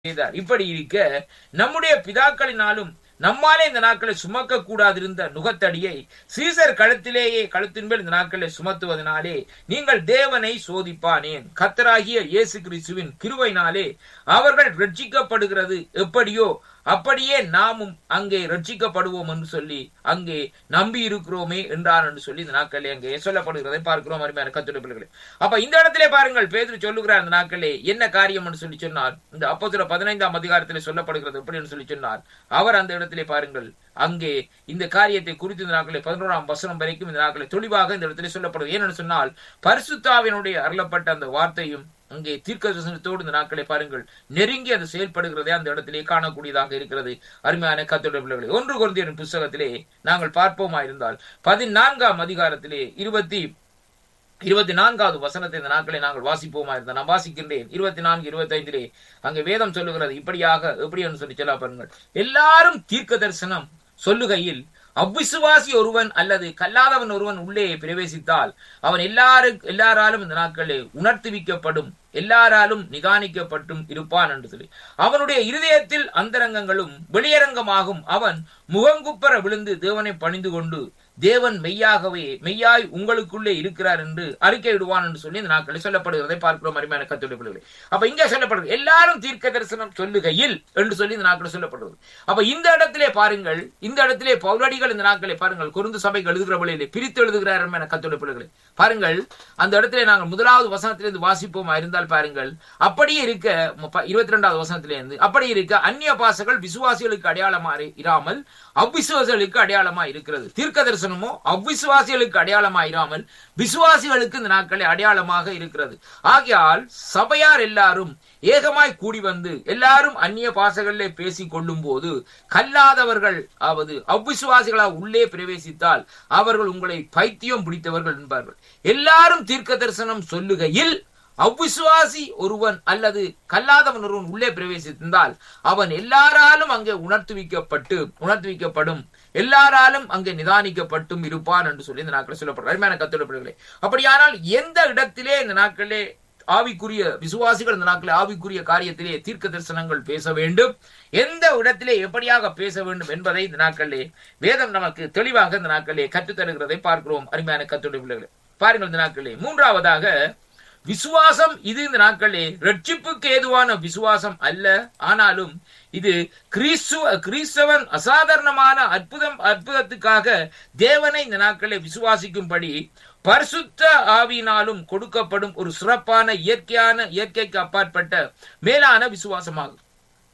செய்தார் இப்படி இருக்க நம்முடைய பிதாக்களினாலும் நம்மாலே இந்த நாட்களை சுமக்க கூடாதிருந்த நுகத்தடியை சீசர் கழுத்திலேயே கழுத்தின் மேல் இந்த நாட்களை சுமத்துவதனாலே நீங்கள் தேவனை சோதிப்பானேன் கத்தராகிய இயேசு கிறிஸ்துவின் கிருவையினாலே அவர்கள் ரட்சிக்கப்படுகிறது எப்படியோ அப்படியே நாமும் அங்கே ரட்சிக்கப்படுவோம் என்று சொல்லி அங்கே நம்பி இருக்கிறோமே என்றார் என்று சொல்லி இந்த நாட்களிலே அங்கே சொல்லப்படுகிறதை பார்க்கிறோம் அருமையான கத்துடைய பிள்ளைகளே அப்ப இந்த இடத்திலே பாருங்கள் பேதுரு சொல்லுகிறார் அந்த நாட்களே என்ன காரியம் என்று சொல்லி சொன்னார் இந்த அப்போதுல பதினைந்தாம் அதிகாரத்திலே சொல்லப்படுகிறது எப்படி என்று சொல்லி சொன்னார் அவர் அந்த இடத்திலே பாருங்கள் அங்கே இந்த காரியத்தை குறித்து இந்த நாட்களை பதினோராம் வசனம் வரைக்கும் இந்த நாட்களை தெளிவாக இந்த இடத்திலே சொல்லப்படுது ஏனென்று சொன்னால் பரிசுத்தாவினுடைய அருளப்பட்ட அந்த வார்த்தையும் அங்கே தீர்க்க தரிசனத்தோடு இந்த நாட்களை பாருங்கள் நெருங்கி அது செயல்படுகிறதே அந்த இடத்திலே காணக்கூடியதாக இருக்கிறது அருமையான கத்தோட பிள்ளைகளை ஒன்று குழந்தையரின் புஸ்தகத்திலே நாங்கள் பார்ப்போமா இருந்தால் பதினான்காம் அதிகாரத்திலே இருபத்தி இருபத்தி நான்காவது வசனத்தை இந்த நாட்களை நாங்கள் வாசிப்போமா இருந்தால் நான் வாசிக்கின்றேன் இருபத்தி நான்கு இருபத்தி ஐந்திலே அங்கே வேதம் சொல்லுகிறது இப்படியாக எப்படி என்று சொல்லி சொல்ல பாருங்கள் எல்லாரும் தீர்க்க தரிசனம் சொல்லுகையில் அவ்விசுவாசி ஒருவன் அல்லது கல்லாதவன் ஒருவன் உள்ளே பிரவேசித்தால் அவன் எல்லாரும் எல்லாராலும் இந்த நாட்களில் உணர்த்துவிக்கப்படும் எல்லாராலும் நிகானிக்கப்பட்டும் இருப்பான் என்று சொல்லி அவனுடைய இருதயத்தில் அந்தரங்கங்களும் வெளியரங்கமாகும் அவன் முகங்குப்பர விழுந்து தேவனை பணிந்து கொண்டு தேவன் மெய்யாகவே மெய்யாய் உங்களுக்குள்ளே இருக்கிறார் என்று அறிக்கை விடுவான் என்று சொல்லி இந்த நாட்களில் சொல்லப்படுகிறதை பார்க்கிறோம் அருமையான கத்துடைய பிள்ளைகளை அப்ப இங்கே சொல்லப்படுகிறது எல்லாரும் தீர்க்க தரிசனம் சொல்லுகையில் என்று சொல்லி இந்த நாட்களில் சொல்லப்படுகிறது அப்ப இந்த இடத்திலே பாருங்கள் இந்த இடத்திலே பௌரடிகள் இந்த நாட்களை பாருங்கள் குருந்து சபைக்கு எழுதுகிற வழியிலே பிரித்து எழுதுகிறார் அருமையான கத்துடைய பிள்ளைகளை பாருங்கள் அந்த இடத்திலே நாங்கள் முதலாவது வசனத்திலிருந்து வாசிப்போமா இருந்தால் பாருங்கள் அப்படியே இருக்க இருபத்தி ரெண்டாவது வசனத்திலிருந்து அப்படி இருக்க அந்நிய பாசங்கள் விசுவாசிகளுக்கு அடையாளமா இராமல் அவ்விசுவாசிகளுக்கு அடையாளமா இருக்கிறது தீர்க்க தரிசனமோ அவ்விசுவாசிகளுக்கு அடையாளமா இராமல் விசுவாசிகளுக்கு இந்த நாட்களே அடையாளமாக இருக்கிறது ஆகையால் சபையார் எல்லாரும் ஏகமாய் கூடி வந்து எல்லாரும் அந்நிய பாசங்களிலே பேசிக் கொள்ளும் போது கல்லாதவர்கள் அவது அவ்விசுவாசிகளா உள்ளே பிரவேசித்தால் அவர்கள் உங்களை பைத்தியம் பிடித்தவர்கள் என்பார்கள் எல்லாரும் தீர்க்க தரிசனம் சொல்லுகையில் அவ்விசுவாசி ஒருவன் அல்லது கல்லாதவன் ஒருவன் உள்ளே பிரவேசித்திருந்தால் அவன் எல்லாராலும் அங்கே உணர்த்துவிக்கப்பட்டு உணர்த்துவிக்கப்படும் எல்லாராலும் அங்கே நிதானிக்கப்பட்டும் இருப்பான் என்று சொல்லி இந்த நாட்கள் சொல்லப்படுற அருமையான கத்தோடப்படுகளே அப்படியானால் எந்த இடத்திலே இந்த நாட்களே ஆவிக்குரிய விசுவாசிகள் இந்த நாட்களில் ஆவிக்குரிய காரியத்திலே தீர்க்க தரிசனங்கள் பேச வேண்டும் எந்த இடத்திலே எப்படியாக பேச வேண்டும் என்பதை இந்த நாட்களிலே வேதம் நமக்கு தெளிவாக இந்த நாட்களிலே கற்றுத்தருகிறதை பார்க்கிறோம் அருமையான கத்துடைய பிள்ளைகளை பாருங்கள் இந்த நாட்களிலே மூன்றாவதாக விசுவாசம் இது இந்த நாட்களே ரட்சிப்புக்கு ஏதுவான விசுவாசம் அல்ல ஆனாலும் இது கிறிஸ்துவ கிறிஸ்தவன் அசாதாரணமான அற்புதம் அற்புதத்துக்காக தேவனை இந்த நாட்களை விசுவாசிக்கும்படி பரிசுத்த ஆவியினாலும் கொடுக்கப்படும் ஒரு சிறப்பான இயற்கையான இயற்கைக்கு அப்பாற்பட்ட மேலான விசுவாசமாகும்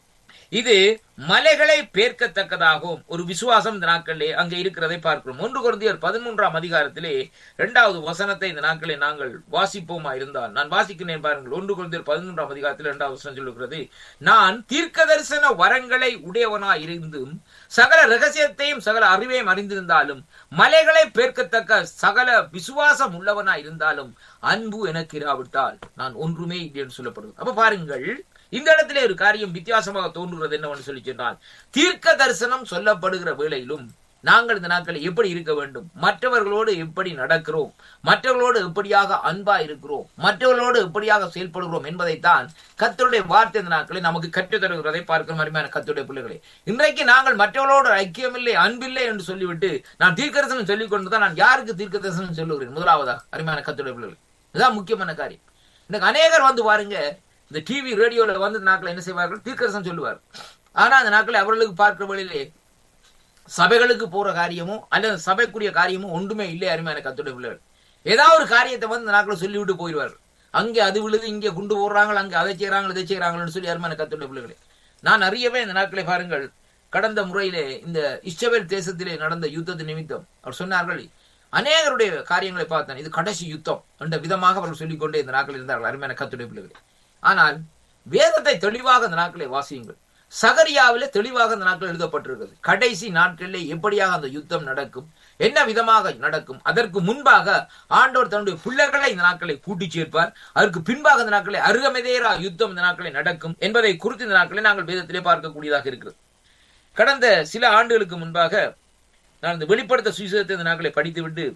இது மலைகளை பேர்க்கத்தக்கதாகவும் ஒரு விசுவாசம் இந்த நாட்களிலே அங்கே இருக்கிறதை பார்க்கிறோம் ஒன்று குருந்தியர் பதிமூன்றாம் அதிகாரத்திலே இரண்டாவது வசனத்தை இந்த நாட்களை நாங்கள் வாசிப்போமா இருந்தால் நான் வாசிக்கிறேன் பாருங்கள் ஒன்று குருந்தியர் பதிமூன்றாம் அதிகாரத்தில் இரண்டாவது வசனம் சொல்லுகிறது நான் தீர்க்க தரிசன வரங்களை உடையவனாய் இருந்தும் சகல ரகசியத்தையும் சகல அறிவையும் அறிந்திருந்தாலும் மலைகளை பேர்க்கத்தக்க சகல விசுவாசம் உள்ளவனாய் இருந்தாலும் அன்பு எனக்கு இராவிட்டால் நான் ஒன்றுமே இல்லை என்று சொல்லப்படுது அப்ப பாருங்கள் இந்த இடத்திலே ஒரு காரியம் வித்தியாசமாக தோன்றுகிறது என்னவென்று சொல்லி சொன்னால் தீர்க்க தரிசனம் சொல்லப்படுகிற வேளையிலும் நாங்கள் இந்த நாட்களை எப்படி இருக்க வேண்டும் மற்றவர்களோடு எப்படி நடக்கிறோம் மற்றவர்களோடு எப்படியாக அன்பா இருக்கிறோம் மற்றவர்களோடு எப்படியாக செயல்படுகிறோம் என்பதைத்தான் கத்தருடைய வார்த்தை இந்த நாட்களை நமக்கு கற்றுத் தருகிறதை பார்க்கிற அருமையான கத்துடைய பிள்ளைகளே இன்றைக்கு நாங்கள் மற்றவர்களோடு ஐக்கியமில்லை அன்பில்லை என்று சொல்லிவிட்டு நான் தீர்க்கதரிசனம் சொல்லிக் கொண்டுதான் நான் யாருக்கு தீர்க்க தரிசனம் சொல்லுகிறேன் முதலாவதாக அருமையான கத்துடைய பிள்ளைகள் இதுதான் முக்கியமான காரியம் இன்னைக்கு அநேகர் வந்து பாருங்க இந்த டிவி ரேடியோல வந்து நாட்கள் என்ன செய்வார்கள் தீர்க்கரசம் சொல்லுவார் ஆனா அந்த நாட்களை அவர்களுக்கு பார்க்கிற வழியிலே சபைகளுக்கு போற காரியமோ அல்லது சபைக்குரிய காரியமோ ஒன்றுமே இல்லை அருமையான கத்துடைய பிள்ளைகள் ஏதாவது ஒரு காரியத்தை வந்து இந்த நாட்களை சொல்லிவிட்டு போயிடுவார் அங்கே அது விழுது இங்கே குண்டு போடுறாங்க அங்கே அதை செய்யறாங்க இதை செய்யறாங்கன்னு சொல்லி அருமையான கத்துடைய பிள்ளைகளே நான் அறியவே இந்த நாட்களை பாருங்கள் கடந்த முறையிலே இந்த இஸ்ரவேல் தேசத்திலே நடந்த யுத்தத்து நிமித்தம் அவர் சொன்னார்கள் அநேகருடைய காரியங்களை பார்த்தேன் இது கடைசி யுத்தம் என்ற விதமாக அவர்கள் சொல்லிக்கொண்டே இந்த நாட்களில் இருந்தார்கள் அருமையான கத்துடைய பிள்ளைகளே ஆனால் வேதத்தை தெளிவாக அந்த நாட்களை வாசியுங்கள் சகரியாவிலே தெளிவாக அந்த நாட்கள் எழுதப்பட்டிருக்கிறது கடைசி நாட்களிலே எப்படியாக அந்த யுத்தம் நடக்கும் என்ன விதமாக நடக்கும் அதற்கு முன்பாக ஆண்டவர் தன்னுடைய பிள்ளைகளை இந்த நாட்களை கூட்டி சேர்ப்பார் அதற்கு பின்பாக இந்த நாட்களை அருகமெதேரா யுத்தம் இந்த நாட்களை நடக்கும் என்பதை குறித்து இந்த நாட்களை நாங்கள் வேதத்திலே பார்க்கக்கூடியதாக இருக்கிறது கடந்த சில ஆண்டுகளுக்கு முன்பாக நான் இந்த வெளிப்படுத்த சுவிசேஷத்தை இந்த நாட்களை படித்துவிட்டு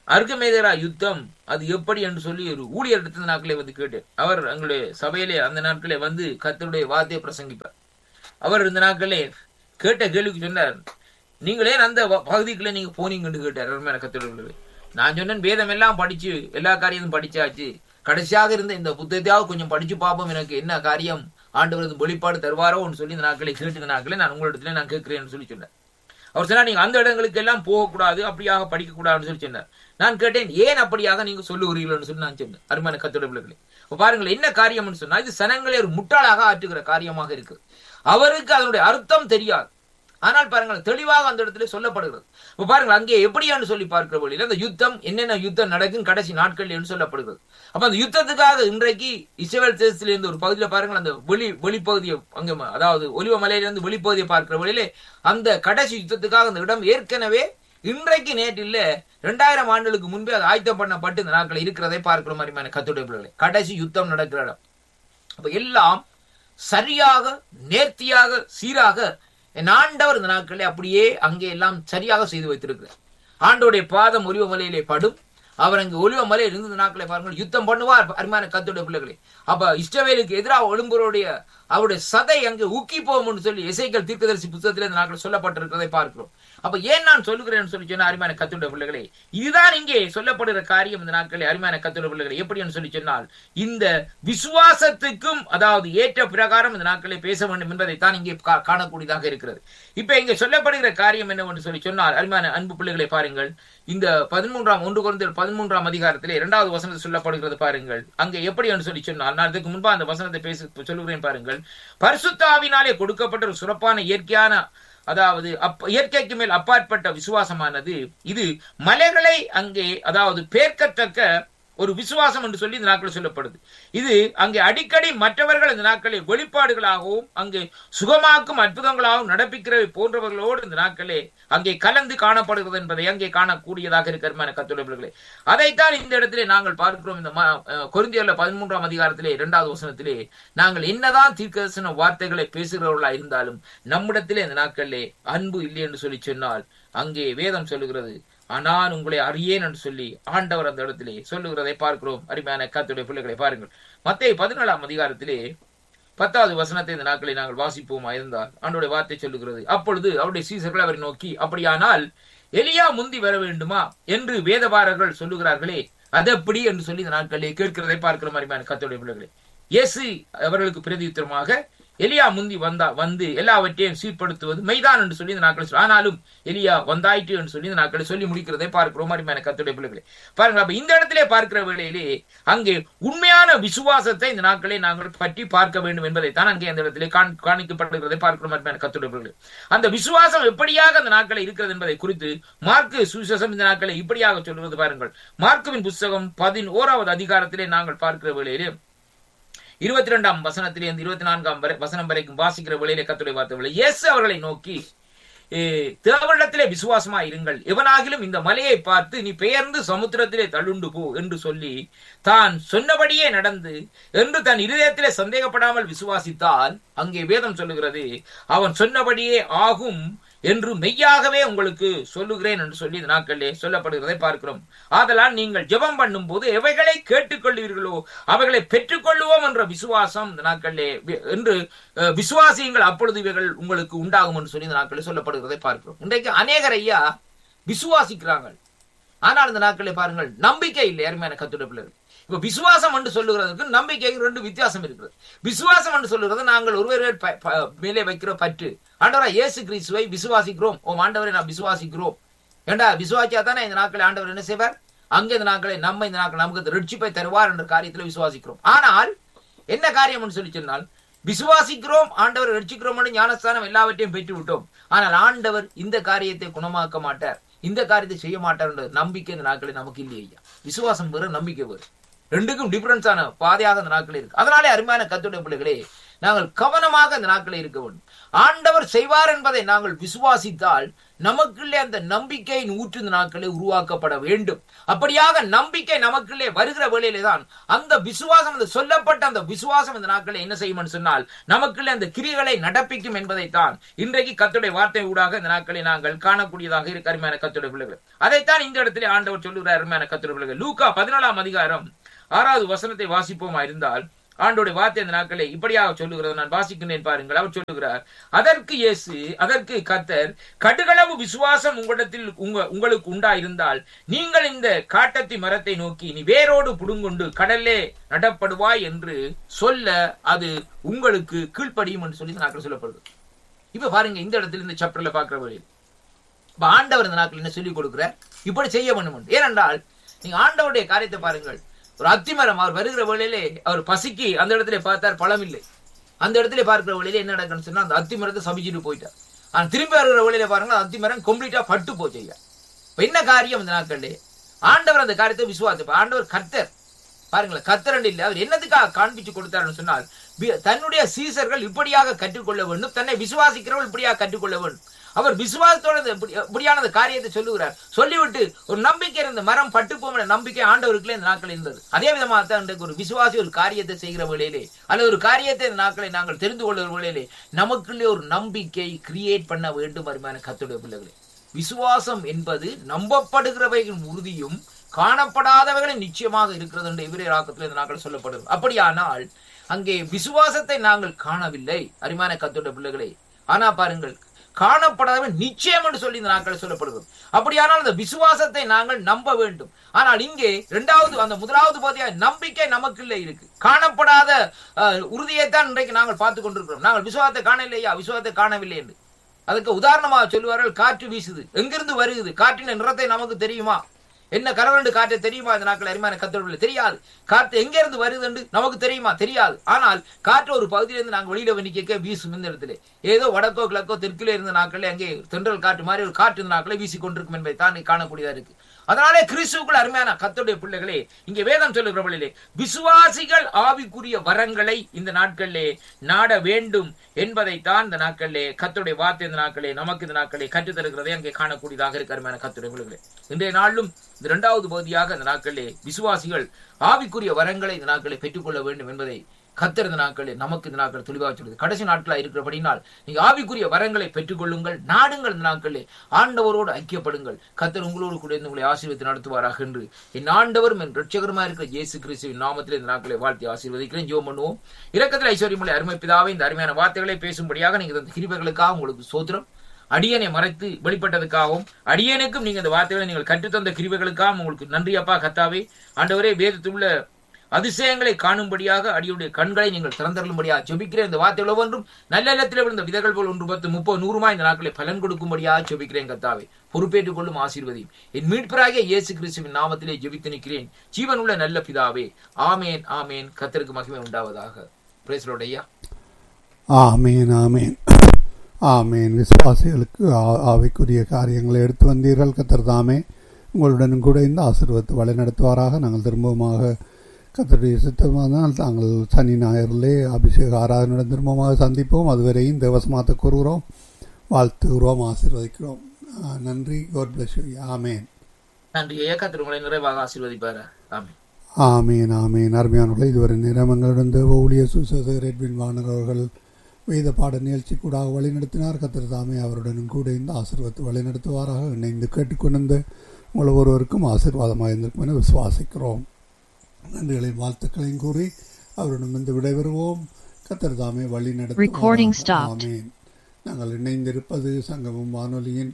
அர்கமேதரா யுத்தம் அது எப்படி என்று சொல்லி ஒரு ஊழியர் எடுத்த நாட்களே வந்து கேட்டு அவர் எங்களுடைய சபையிலே அந்த நாட்களே வந்து கத்தருடைய வார்த்தையை பிரசங்கிப்பார் அவர் இந்த நாட்களே கேட்ட கேள்விக்கு சொன்னார் நீங்களே அந்த வ- பகுதிக்குள்ள நீங்க போனீங்கன்னு கேட்டார் அருமையான கத்தருடைய நான் சொன்னேன் வேதம் எல்லாம் படிச்சு எல்லா காரியமும் படிச்சாச்சு கடைசியாக இருந்த இந்த புத்தகத்தையாவது கொஞ்சம் படிச்சு பார்ப்போம் எனக்கு என்ன காரியம் ஆண்டவர் வெளிப்பாடு தருவாரோன்னு சொல்லி இந்த நாட்களை கேட்டு இந்த நாட்களே நான் உங்களிடத்துல நான் கேட்கிறேன்னு சொல்லி சொன்னேன் அவர் சொன்னார் நீங்க அந்த இடங்களுக்கு எல்லாம் போகக்கூடாது அப்படியாக படிக்க கூடாதுன்னு சொல்லி சொன்னார் நான் கேட்டேன் ஏன் அப்படியாக நீங்க சொல்லுகிறீர்கள்னு சொல்லி நான் சொன்னேன் அருமையான கத்தோட பிள்ளைகளே இப்ப பாருங்கள் என்ன காரியம்னு சொன்னா இது சனங்களை ஒரு முட்டாளாக ஆற்றுகிற காரியமாக இருக்கு அவருக்கு அதனுடைய அர்த்தம் தெரியாது ஆனால் பாருங்கள் தெளிவாக அந்த இடத்துல சொல்லப்படுகிறது இப்ப பாருங்கள் அங்கே எப்படியான்னு சொல்லி பார்க்கிற வழியில் அந்த யுத்தம் என்னென்ன யுத்தம் நடக்கும் கடைசி நாட்கள் என்று சொல்லப்படுகிறது அப்ப அந்த யுத்தத்துக்காக இன்றைக்கு இஸ்ரேல் தேசத்துல இருந்து ஒரு பகுதியில பாருங்கள் அந்த வெளி வெளிப்பகுதியை அங்க ம- அதாவது ஒலிவ மலையிலிருந்து வெளிப்பகுதியை பார்க்கிற வழியிலே அந்த கடைசி யுத்தத்துக்காக அந்த இடம் ஏற்கனவே இன்றைக்கு நேற்றில் இரண்டாயிரம் ஆண்டுகளுக்கு முன்பே அது ஆயத்தம் பண்ணப்பட்டு இந்த நாட்கள் இருக்கிறதை பார்க்கிற மாதிரியான கத்துடைய பிள்ளைகளை கடைசி யுத்தம் நடக்கிற இடம் அப்ப எல்லாம் சரியாக நேர்த்தியாக சீராக என் ஆண்டவர் இந்த நாட்களே அப்படியே அங்கே எல்லாம் சரியாக செய்து வைத்திருக்கிறார் ஆண்டோடைய பாதம் ஒலிவ மலையிலே படும் அவர் அங்கு ஒலிவ மலையில் இருந்து இந்த நாட்களை பாருங்கள் யுத்தம் பண்ணுவார் அருமையான கத்துடைய பிள்ளைகளே அப்ப இஷ்டவேலுக்கு எதிராக எழும்புறோடைய அவருடைய சதை அங்கு உக்கி போகும்னு சொல்லி இசைகள் தீர்க்கதரிசி புத்தகத்தில் இந்த நாட்கள் சொல்லப்பட்டிருக்கிறதை பார்க்கிறோம் அப்ப ஏன் நான் சொல்லுகிறேன்னு சொல்லி சொன்னா அருமையான கத்துடைய பிள்ளைகளே இதுதான் இங்கே சொல்லப்படுகிற காரியம் இந்த நாட்களில் அருமையான கத்துடைய பிள்ளைகளே எப்படின்னு சொல்லி சொன்னால் இந்த விசுவாசத்துக்கும் அதாவது ஏற்ற பிரகாரம் இந்த நாட்களை பேச வேண்டும் என்பதை தான் இங்கே கா- காணக்கூடியதாக இருக்கிறது இப்ப இங்க சொல்லப்படுகிற காரியம் என்னவென்று சொல்லி சொன்னால் அருமையான அன்பு பிள்ளைகளை பாருங்கள் இந்த பதிமூன்றாம் ஒன்று குழந்தை பதிமூன்றாம் அதிகாரத்திலே இரண்டாவது வசனத்தில் சொல்லப்படுகிறது பாருங்கள் அங்கே எப்படி என்று சொல்லி சொன்னால் நான் இதுக்கு முன்பா அந்த வசனத்தை பேச சொல்லுகிறேன் பாருங்கள் பரிசுத்தாவினாலே கொடுக்கப்பட்ட ஒரு சிறப்பான இயற்கையான அதாவது அப் இயற்கைக்கு மேல் அப்பாற்பட்ட விசுவாசமானது இது மலைகளை அங்கே அதாவது பேர்க்கத்தக்க ஒரு விசுவாசம் என்று சொல்லி இந்த நாட்களில் சொல்லப்படுது இது அங்கே அடிக்கடி மற்றவர்கள் இந்த நாட்களில் வெளிப்பாடுகளாகவும் அங்கே சுகமாக்கும் அற்புதங்களாகவும் நடப்பிக்கிறவை போன்றவர்களோடு இந்த நாட்களே அங்கே கலந்து காணப்படுகிறது என்பதை அங்கே காணக்கூடியதாக இருக்கிறமான கத்துழைப்புகளே அதைத்தான் இந்த இடத்திலே நாங்கள் பார்க்கிறோம் இந்த ம- அஹ் கொரிந்தியர்ல பதிமூன்றாம் அதிகாரத்திலே இரண்டாவது வசனத்திலே நாங்கள் என்னதான் தீர்க்கதரிசன வார்த்தைகளை பேசுகிறவர்களா இருந்தாலும் நம்மிடத்திலே இந்த நாட்களிலே அன்பு இல்லை என்று சொல்லி சொன்னால் அங்கே வேதம் சொல்லுகிறது நான் உங்களை அறியேன் என்று சொல்லி ஆண்டவர் அந்த இடத்திலே சொல்லுகிறதை பார்க்கிறோம் அருமையான கத்துடைய பிள்ளைகளை பாருங்கள் மத்திய பதினேழாம் அதிகாரத்திலே பத்தாவது வசனத்தை இந்த நாட்களை நாங்கள் வாசிப்போமா இருந்தால் ஆண்டோடைய வார்த்தை சொல்லுகிறது அப்பொழுது அவருடைய சீசர்கள் அவரை நோக்கி அப்படியானால் எலியா முந்தி வர வேண்டுமா என்று வேதபாரர்கள் சொல்லுகிறார்களே அது எப்படி என்று சொல்லி இந்த நாட்களிலே கேட்கிறதை பார்க்கிற மாதிரியான கத்தோடைய பிள்ளைகளே இயேசு அவர்களுக்கு பிரதியுத்தரமாக எலியா முந்தி வந்தா வந்து எல்லாவற்றையும் சீர்படுத்துவது மெய்தான் என்று சொல்லி இந்த நாட்களை ஆனாலும் எலியா வந்தாயிற்று என்று சொல்லி இந்த நாட்களை சொல்லி முடிக்கிறதை பார்க்கிறோம் மாதிரியான கத்துடைய பிள்ளைகளே பாருங்க அப்ப இந்த இடத்திலே பார்க்கிற வேளையிலே அங்கே உண்மையான விசுவாசத்தை இந்த நாட்களை நாங்கள் பற்றி பார்க்க வேண்டும் என்பதைத்தான் அங்கே அந்த இடத்திலே காண்- காணிக்கப்படுகிறதை பார்க்கிற மாதிரியான கத்துடைய பிள்ளைகளே அந்த விசுவாசம் எப்படியாக அந்த நாட்களை இருக்கிறது என்பதை குறித்து மார்க்கு சுவிசேஷம் இந்த நாட்களை இப்படியாக சொல்வது பாருங்கள் மார்க்குவின் புஸ்தகம் பதினோராவது அதிகாரத்திலே நாங்கள் பார்க்கிற வேளையிலே இருபத்தி ரெண்டாம் வசனத்திலே இருந்து இருபத்தி நான்காம் வரை வசனம் வரைக்கும் வாசிக்கிற வேளையிலே கத்துடைய வார்த்தை இயேசு அவர்களை நோக்கி "ஏ, தேவனிடத்திலே விசுவாசமா இருங்கள் எவனாகிலும் இந்த மலையை பார்த்து நீ பெயர்ந்து சமுத்திரத்திலே தள்ளுண்டு போ என்று சொல்லி தான் சொன்னபடியே நடந்து என்று தன் இருதயத்திலே சந்தேகப்படாமல் விசுவாசித்தால் அங்கே வேதம் சொல்லுகிறது அவன் சொன்னபடியே ஆகும் என்று மெய்யாகவே உங்களுக்கு சொல்லுகிறேன் என்று சொல்லி இந்த நாட்களிலே சொல்லப்படுகிறதை பார்க்கிறோம் ஆதலால் நீங்கள் ஜெபம் பண்ணும் போது எவைகளை கேட்டுக்கொள்வீர்களோ அவைகளை பெற்றுக்கொள்ளுவோம் என்ற விசுவாசம் இந்த நாட்களிலே வி- என்று அஹ், விசுவாசியுங்கள் அப்பொழுது இவைகள் உங்களுக்கு உண்டாகும் என்று சொல்லி இந்த நாட்களில் சொல்லப்படுகிறதை பார்க்கிறோம் இன்றைக்கு அநேகர் ஐயா விசுவாசிக்கிறாங்க ஆனால் இந்த நாட்களில் பாருங்கள் நம்பிக்கை இல்லை அருமையான கத்துடைய பிள்ளைகள் இப்ப விசுவாசம் என்று சொல்லுகிறதுக்கு நம்பிக்கைக்கு ரெண்டு வித்தியாசம் இருக்கிறது விசுவாசம் என்று சொல்லுகிறது நாங்கள் ஒருவர் ப- ப- மேலே வைக்கிற பற்று ஆண்டவரா இயேசு கிறிஸ்துவை விசுவாசிக்கிறோம் ஓ ஆண்டவரை நான் விசுவாசிக்கிறோம் ஏண்டா விசுவாசியா தானே இந்த நாட்களை ஆண்டவர் என்ன செய்வார் அங்கே இந்த நாட்களை நம்ம இந்த நாட்கள் நமக்கு ரட்சிப்பை தருவார் என்ற காரியத்தில் விசுவாசிக்கிறோம் ஆனால் என்ன காரியம் சொல்லி சொன்னால் விசுவாசிக்கிறோம் ஆண்டவர் ரட்சிக்கிறோம் என்று ஞானஸ்தானம் எல்லாவற்றையும் பெற்று விட்டோம் ஆனால் ஆண்டவர் இந்த காரியத்தை குணமாக்க மாட்டார் இந்த காரியத்தை செய்ய மாட்டார் என்ற நம்பிக்கை இந்த நாட்களில் நமக்கு இல்லையே ஐயா விசுவாசம் வேறு நம்பிக்கை வேறு ரெண்டுக்கும் டிஃபரன்ஸான பாதையாக இந்த நாட்கள் இருக்கு அதனாலே அருமையான கத்துடைய பிள்ளைகளே நாங்கள் கவனமாக அந்த நாட்களில் இருக்க வேண்டும் ஆண்டவர் செய்வார் என்பதை நாங்கள் விசுவாசித்தால் நமக்குள்ளே அந்த நம்பிக்கையின் ஊற்று இந்த நாட்களே உருவாக்கப்பட வேண்டும் அப்படியாக நம்பிக்கை நமக்குள்ளே வருகிற வேளையிலே தான் அந்த விசுவாசம் அந்த சொல்லப்பட்ட அந்த விசுவாசம் இந்த நாட்களே என்ன செய்யும் சொன்னால் நமக்குள்ளே அந்த கிரிகளை நடப்பிக்கும் என்பதைத்தான் இன்றைக்கு கத்துடைய வார்த்தை ஊடாக இந்த நாட்களை நாங்கள் காணக்கூடியதாக இருக்க அருமையான கத்துடைய பிள்ளைகள் அதைத்தான் இந்த இடத்திலே ஆண்டவர் சொல்லுகிறார் அருமையான கத்துடைய பிள்ளைகள் லூக்கா பதினாலாம் அதிகாரம் ஆறாவது வசனத்தை வாசிப்போமா இருந்தால் ஆண்டோடைய வார்த்தை அந்த நாட்களை இப்படியாக சொல்லுகிறது நான் வாசிக்கிறேன் பாருங்கள் அவர் சொல்லுகிறார் அதற்கு இயேசு அதற்கு கத்தர் கடுகளவு விசுவாசம் உங்களிடத்தில் உங்க உங்களுக்கு உண்டாயிருந்தால் நீங்கள் இந்த காட்டத்தி மரத்தை நோக்கி நீ வேரோடு புடுங்கொண்டு கடல்லே நடப்படுவாய் என்று சொல்ல அது உங்களுக்கு கீழ்ப்படியும் என்று சொல்லி நாட்கள் சொல்லப்படுது இப்ப பாருங்க இந்த இடத்துல இந்த சாப்டர்ல பாக்குற வழியில் இப்ப ஆண்டவர் இந்த நாட்கள் என்ன சொல்லிக் கொடுக்கிறார் இப்படி செய்ய வேண்டும் ஏனென்றால் நீங்க ஆண்டவருடைய காரியத்தை பாருங்கள் ஒரு அத்திமரம் அவர் வருகிற வேளையிலே அவர் பசிக்கு அந்த இடத்துல பார்த்தார் பழம் இல்லை அந்த இடத்துல பார்க்கிற வழியில என்ன நடக்குன்னு சொன்னா அந்த அத்திமரத்தை சபிச்சுட்டு போயிட்டார் ஆனா திரும்பி வருகிற வழியில பாருங்க அத்திமரம் கம்ப்ளீட்டா பட்டு போச்சு ஐயா இப்ப என்ன காரியம் இந்த நாட்களே ஆண்டவர் அந்த காரியத்தை விசுவாசிப்பார் ஆண்டவர் கர்த்தர் பாருங்களேன் கர்த்தரன் இல்லை அவர் என்னதுக்காக காண்பிச்சு கொடுத்தாருன்னு சொன்னால் தன்னுடைய சீசர்கள் இப்படியாக கற்றுக்கொள்ள வேண்டும் தன்னை விசுவாசிக்கிறவர்கள் இப்படியாக கற்றுக்கொள்ள வேண்டும் அவர் விசுவாசத்தோட இப்படியான காரியத்தை சொல்லுகிறார் சொல்லிவிட்டு ஒரு நம்பிக்கை இருந்த மரம் பட்டு போன நம்பிக்கை ஆண்டவருக்குள்ளே இந்த நாட்கள் இருந்தது அதே விதமாக தான் இன்றைக்கு ஒரு விசுவாசி ஒரு காரியத்தை செய்கிற வேளையிலே அல்லது ஒரு காரியத்தை இந்த நாட்களை நாங்கள் தெரிந்து கொள்ளுகிற வேளையிலே நமக்குள்ளே ஒரு நம்பிக்கை கிரியேட் பண்ண வேண்டும் அருமையான கத்துடைய பிள்ளைகளே விசுவாசம் என்பது நம்பப்படுகிறவைகளின் உறுதியும் காணப்படாதவைகளின் நிச்சயமாக இருக்கிறது என்று இவரே ராக்கத்தில் இந்த நாட்கள் சொல்லப்படுது அப்படியானால் அங்கே விசுவாசத்தை நாங்கள் காணவில்லை அருமையான கத்துடைய பிள்ளைகளே ஆனா பாருங்கள் காணப்படாதவன் நிச்சயம் என்று சொல்லி இந்த நாட்கள் சொல்லப்படுகிறது அப்படியானால் அந்த விசுவாசத்தை நாங்கள் நம்ப வேண்டும் ஆனால் இங்கே இரண்டாவது அந்த முதலாவது பகுதியா நம்பிக்கை நமக்குள்ளே இருக்கு காணப்படாத உறுதியைத்தான் இன்றைக்கு நாங்கள் பார்த்து கொண்டிருக்கிறோம் நாங்கள் விசுவாசத்தை காணவில்லையா விசுவாசத்தை காணவில்லை என்று அதுக்கு உதாரணமாக சொல்லுவார்கள் காற்று வீசுது எங்கிருந்து வருகுது காற்றின் நிறத்தை நமக்கு தெரியுமா என்ன கரவண்டு காற்று தெரியுமா இந்த நாட்கள் அருமையான கத்தோடு தெரியாது காற்று எங்க இருந்து வருது என்று நமக்கு தெரியுமா தெரியாது ஆனால் காற்று ஒரு பகுதியிலிருந்து நாங்கள் வெளியில வண்டிக்க வீசும் இந்த இடத்துல ஏதோ வடக்கோ கிழக்கோ தெற்கிலே இருந்த நாட்களே அங்கே தென்றல் காற்று மாதிரி ஒரு காற்று இந்த நாட்களை வீசி கொண்டிருக்கும் என்பதை தான் காணக்கூடியதா இருக்கு அதனாலே கிறிஸ்துக்குள் அருமையான கத்தோடைய பிள்ளைகளே இங்கே வேதம் சொல்லுகிற வழியிலே விசுவாசிகள் ஆவிக்குரிய வரங்களை இந்த நாட்களிலே நாட வேண்டும் என்பதைத்தான் இந்த நாட்களிலே கத்தோடைய வார்த்தை இந்த நாட்களே நமக்கு இந்த நாட்களே கற்றுத்தருகிறதை அங்கே காணக்கூடியதாக இருக்கு அருமையான கத்துடைய பிள்ளைகளே இன்றைய நாளிலும் இந்த இரண்டாவது பகுதியாக இந்த நாட்களிலே விசுவாசிகள் ஆவிக்குரிய வரங்களை இந்த நாட்களை பெற்றுக்கொள்ள வேண்டும் என்பதை கத்தர் இந்த நாட்களில் நமக்கு இந்த நாட்கள் தெளிவாக சொல்லுது கடைசி நாட்களா இருக்கிறபடினால் நீங்க ஆவிக்குரிய வரங்களை பெற்றுக்கொள்ளுங்கள் நாடுங்கள் இந்த நாட்களில் ஆண்டவரோடு ஐக்கியப்படுங்கள் கத்தர் உங்களோடு கூட இருந்து உங்களை ஆசீர்வத்தை நடத்துவாராக என்று என் ஆண்டவரும் என் ரட்சகருமா இருக்கிற இயேசு கிறிஸ்துவின் நாமத்தில் இந்த நாட்களை வாழ்த்தி ஆசீர்வதிக்கிறேன் ஜோம் பண்ணுவோம் இரக்கத்தில் ஐஸ்வர்யமுள்ள அருமை பிதாவை இந்த அருமையான வார்த்தைகளை பேசும்படியாக நீங்க இந்த கிருபைகளுக்காக உங்களுக்கு சோத்திரம் அடியனை மறைத்து வெளிப்பட்டதுக்காகவும் அடியனுக்கும் நீங்க இந்த வார்த்தைகளை நீங்கள் கற்றுத்தந்த கிருபைகளுக்காகவும் உங்களுக்கு நன்றி அப்பா கத்தாவே ஆண்டவரே வேதத்துள்ள அதிசயங்களை காணும்படியாக அடியுடைய கண்களை நீங்கள் திறந்தருளும்படியாக ஜெபிக்கிறேன் இந்த வார்த்தைகள் ஒவ்வொன்றும் நல்ல இல்லத்தில் விழுந்த விதைகள் போல் ஒன்று பத்து முப்பது நூறுமா இந்த நாட்களை பலன் கொடுக்கும்படியாக ஜெபிக்கிறேன் கத்தாவே பொறுப்பேற்றுக் கொள்ளும் ஆசீர்வதியும் என் மீட்பராகிய இயேசு கிறிஸ்துவின் நாமத்திலே ஜெபித்து நிற்கிறேன் ஜீவன் உள்ள நல்ல பிதாவே ஆமேன் ஆமேன் கத்தருக்கு மகிமை உண்டாவதாக பிரேசலோடையா ஆமேன் ஆமேன் ஆமேன் விசுவாசிகளுக்கு ஆவைக்குரிய காரியங்களை எடுத்து வந்தீர்கள் கத்தர் தாமே உங்களுடன் கூட இந்த ஆசீர்வத்தை வழிநடத்துவாராக நாங்கள் திரும்பவுமாக கத்தருடைய சித்தமானால் தாங்கள் சனி ஞாயிறிலே அபிஷேக ஆராதனுடன் திரும்பமாக சந்திப்போம் அதுவரையும் தேவசமாத்த கூறுகிறோம் வாழ்த்துகிறோம் ஆசீர்வதிக்கிறோம் நன்றி கோட் பிளஸ் ஆமேன் நன்றி ஐயா கத்தர் உங்களை நிறைவாக ஆசீர்வதிப்பாரு ஆமேன் ஆமேன் ஆமேன் அருமையானவர்களை இதுவரை நிறமங்களுடன் தேவ ஊழிய சுசேகர் எட்வின் வாணர் அவர்கள் வேத பாட நிகழ்ச்சி கூட வழிநடத்தினார் கத்திர தாமே அவருடனும் கூட இந்த ஆசீர்வத்தை வழிநடத்துவாராக இணைந்து கேட்டுக்கொண்டு உங்கள் ஒருவருக்கும் ஆசீர்வாதமாக இருந்திருக்கும் என விசுவாசிக்கிறோம் நன்றிகளையும் வாழ்த்துக்களையும் கூறி அவருடன் வந்து விடைபெறுவோம் கத்தர் தாமே வழி நடத்தும் நாங்கள் இணைந்திருப்பது சங்கமம் வானொலியின்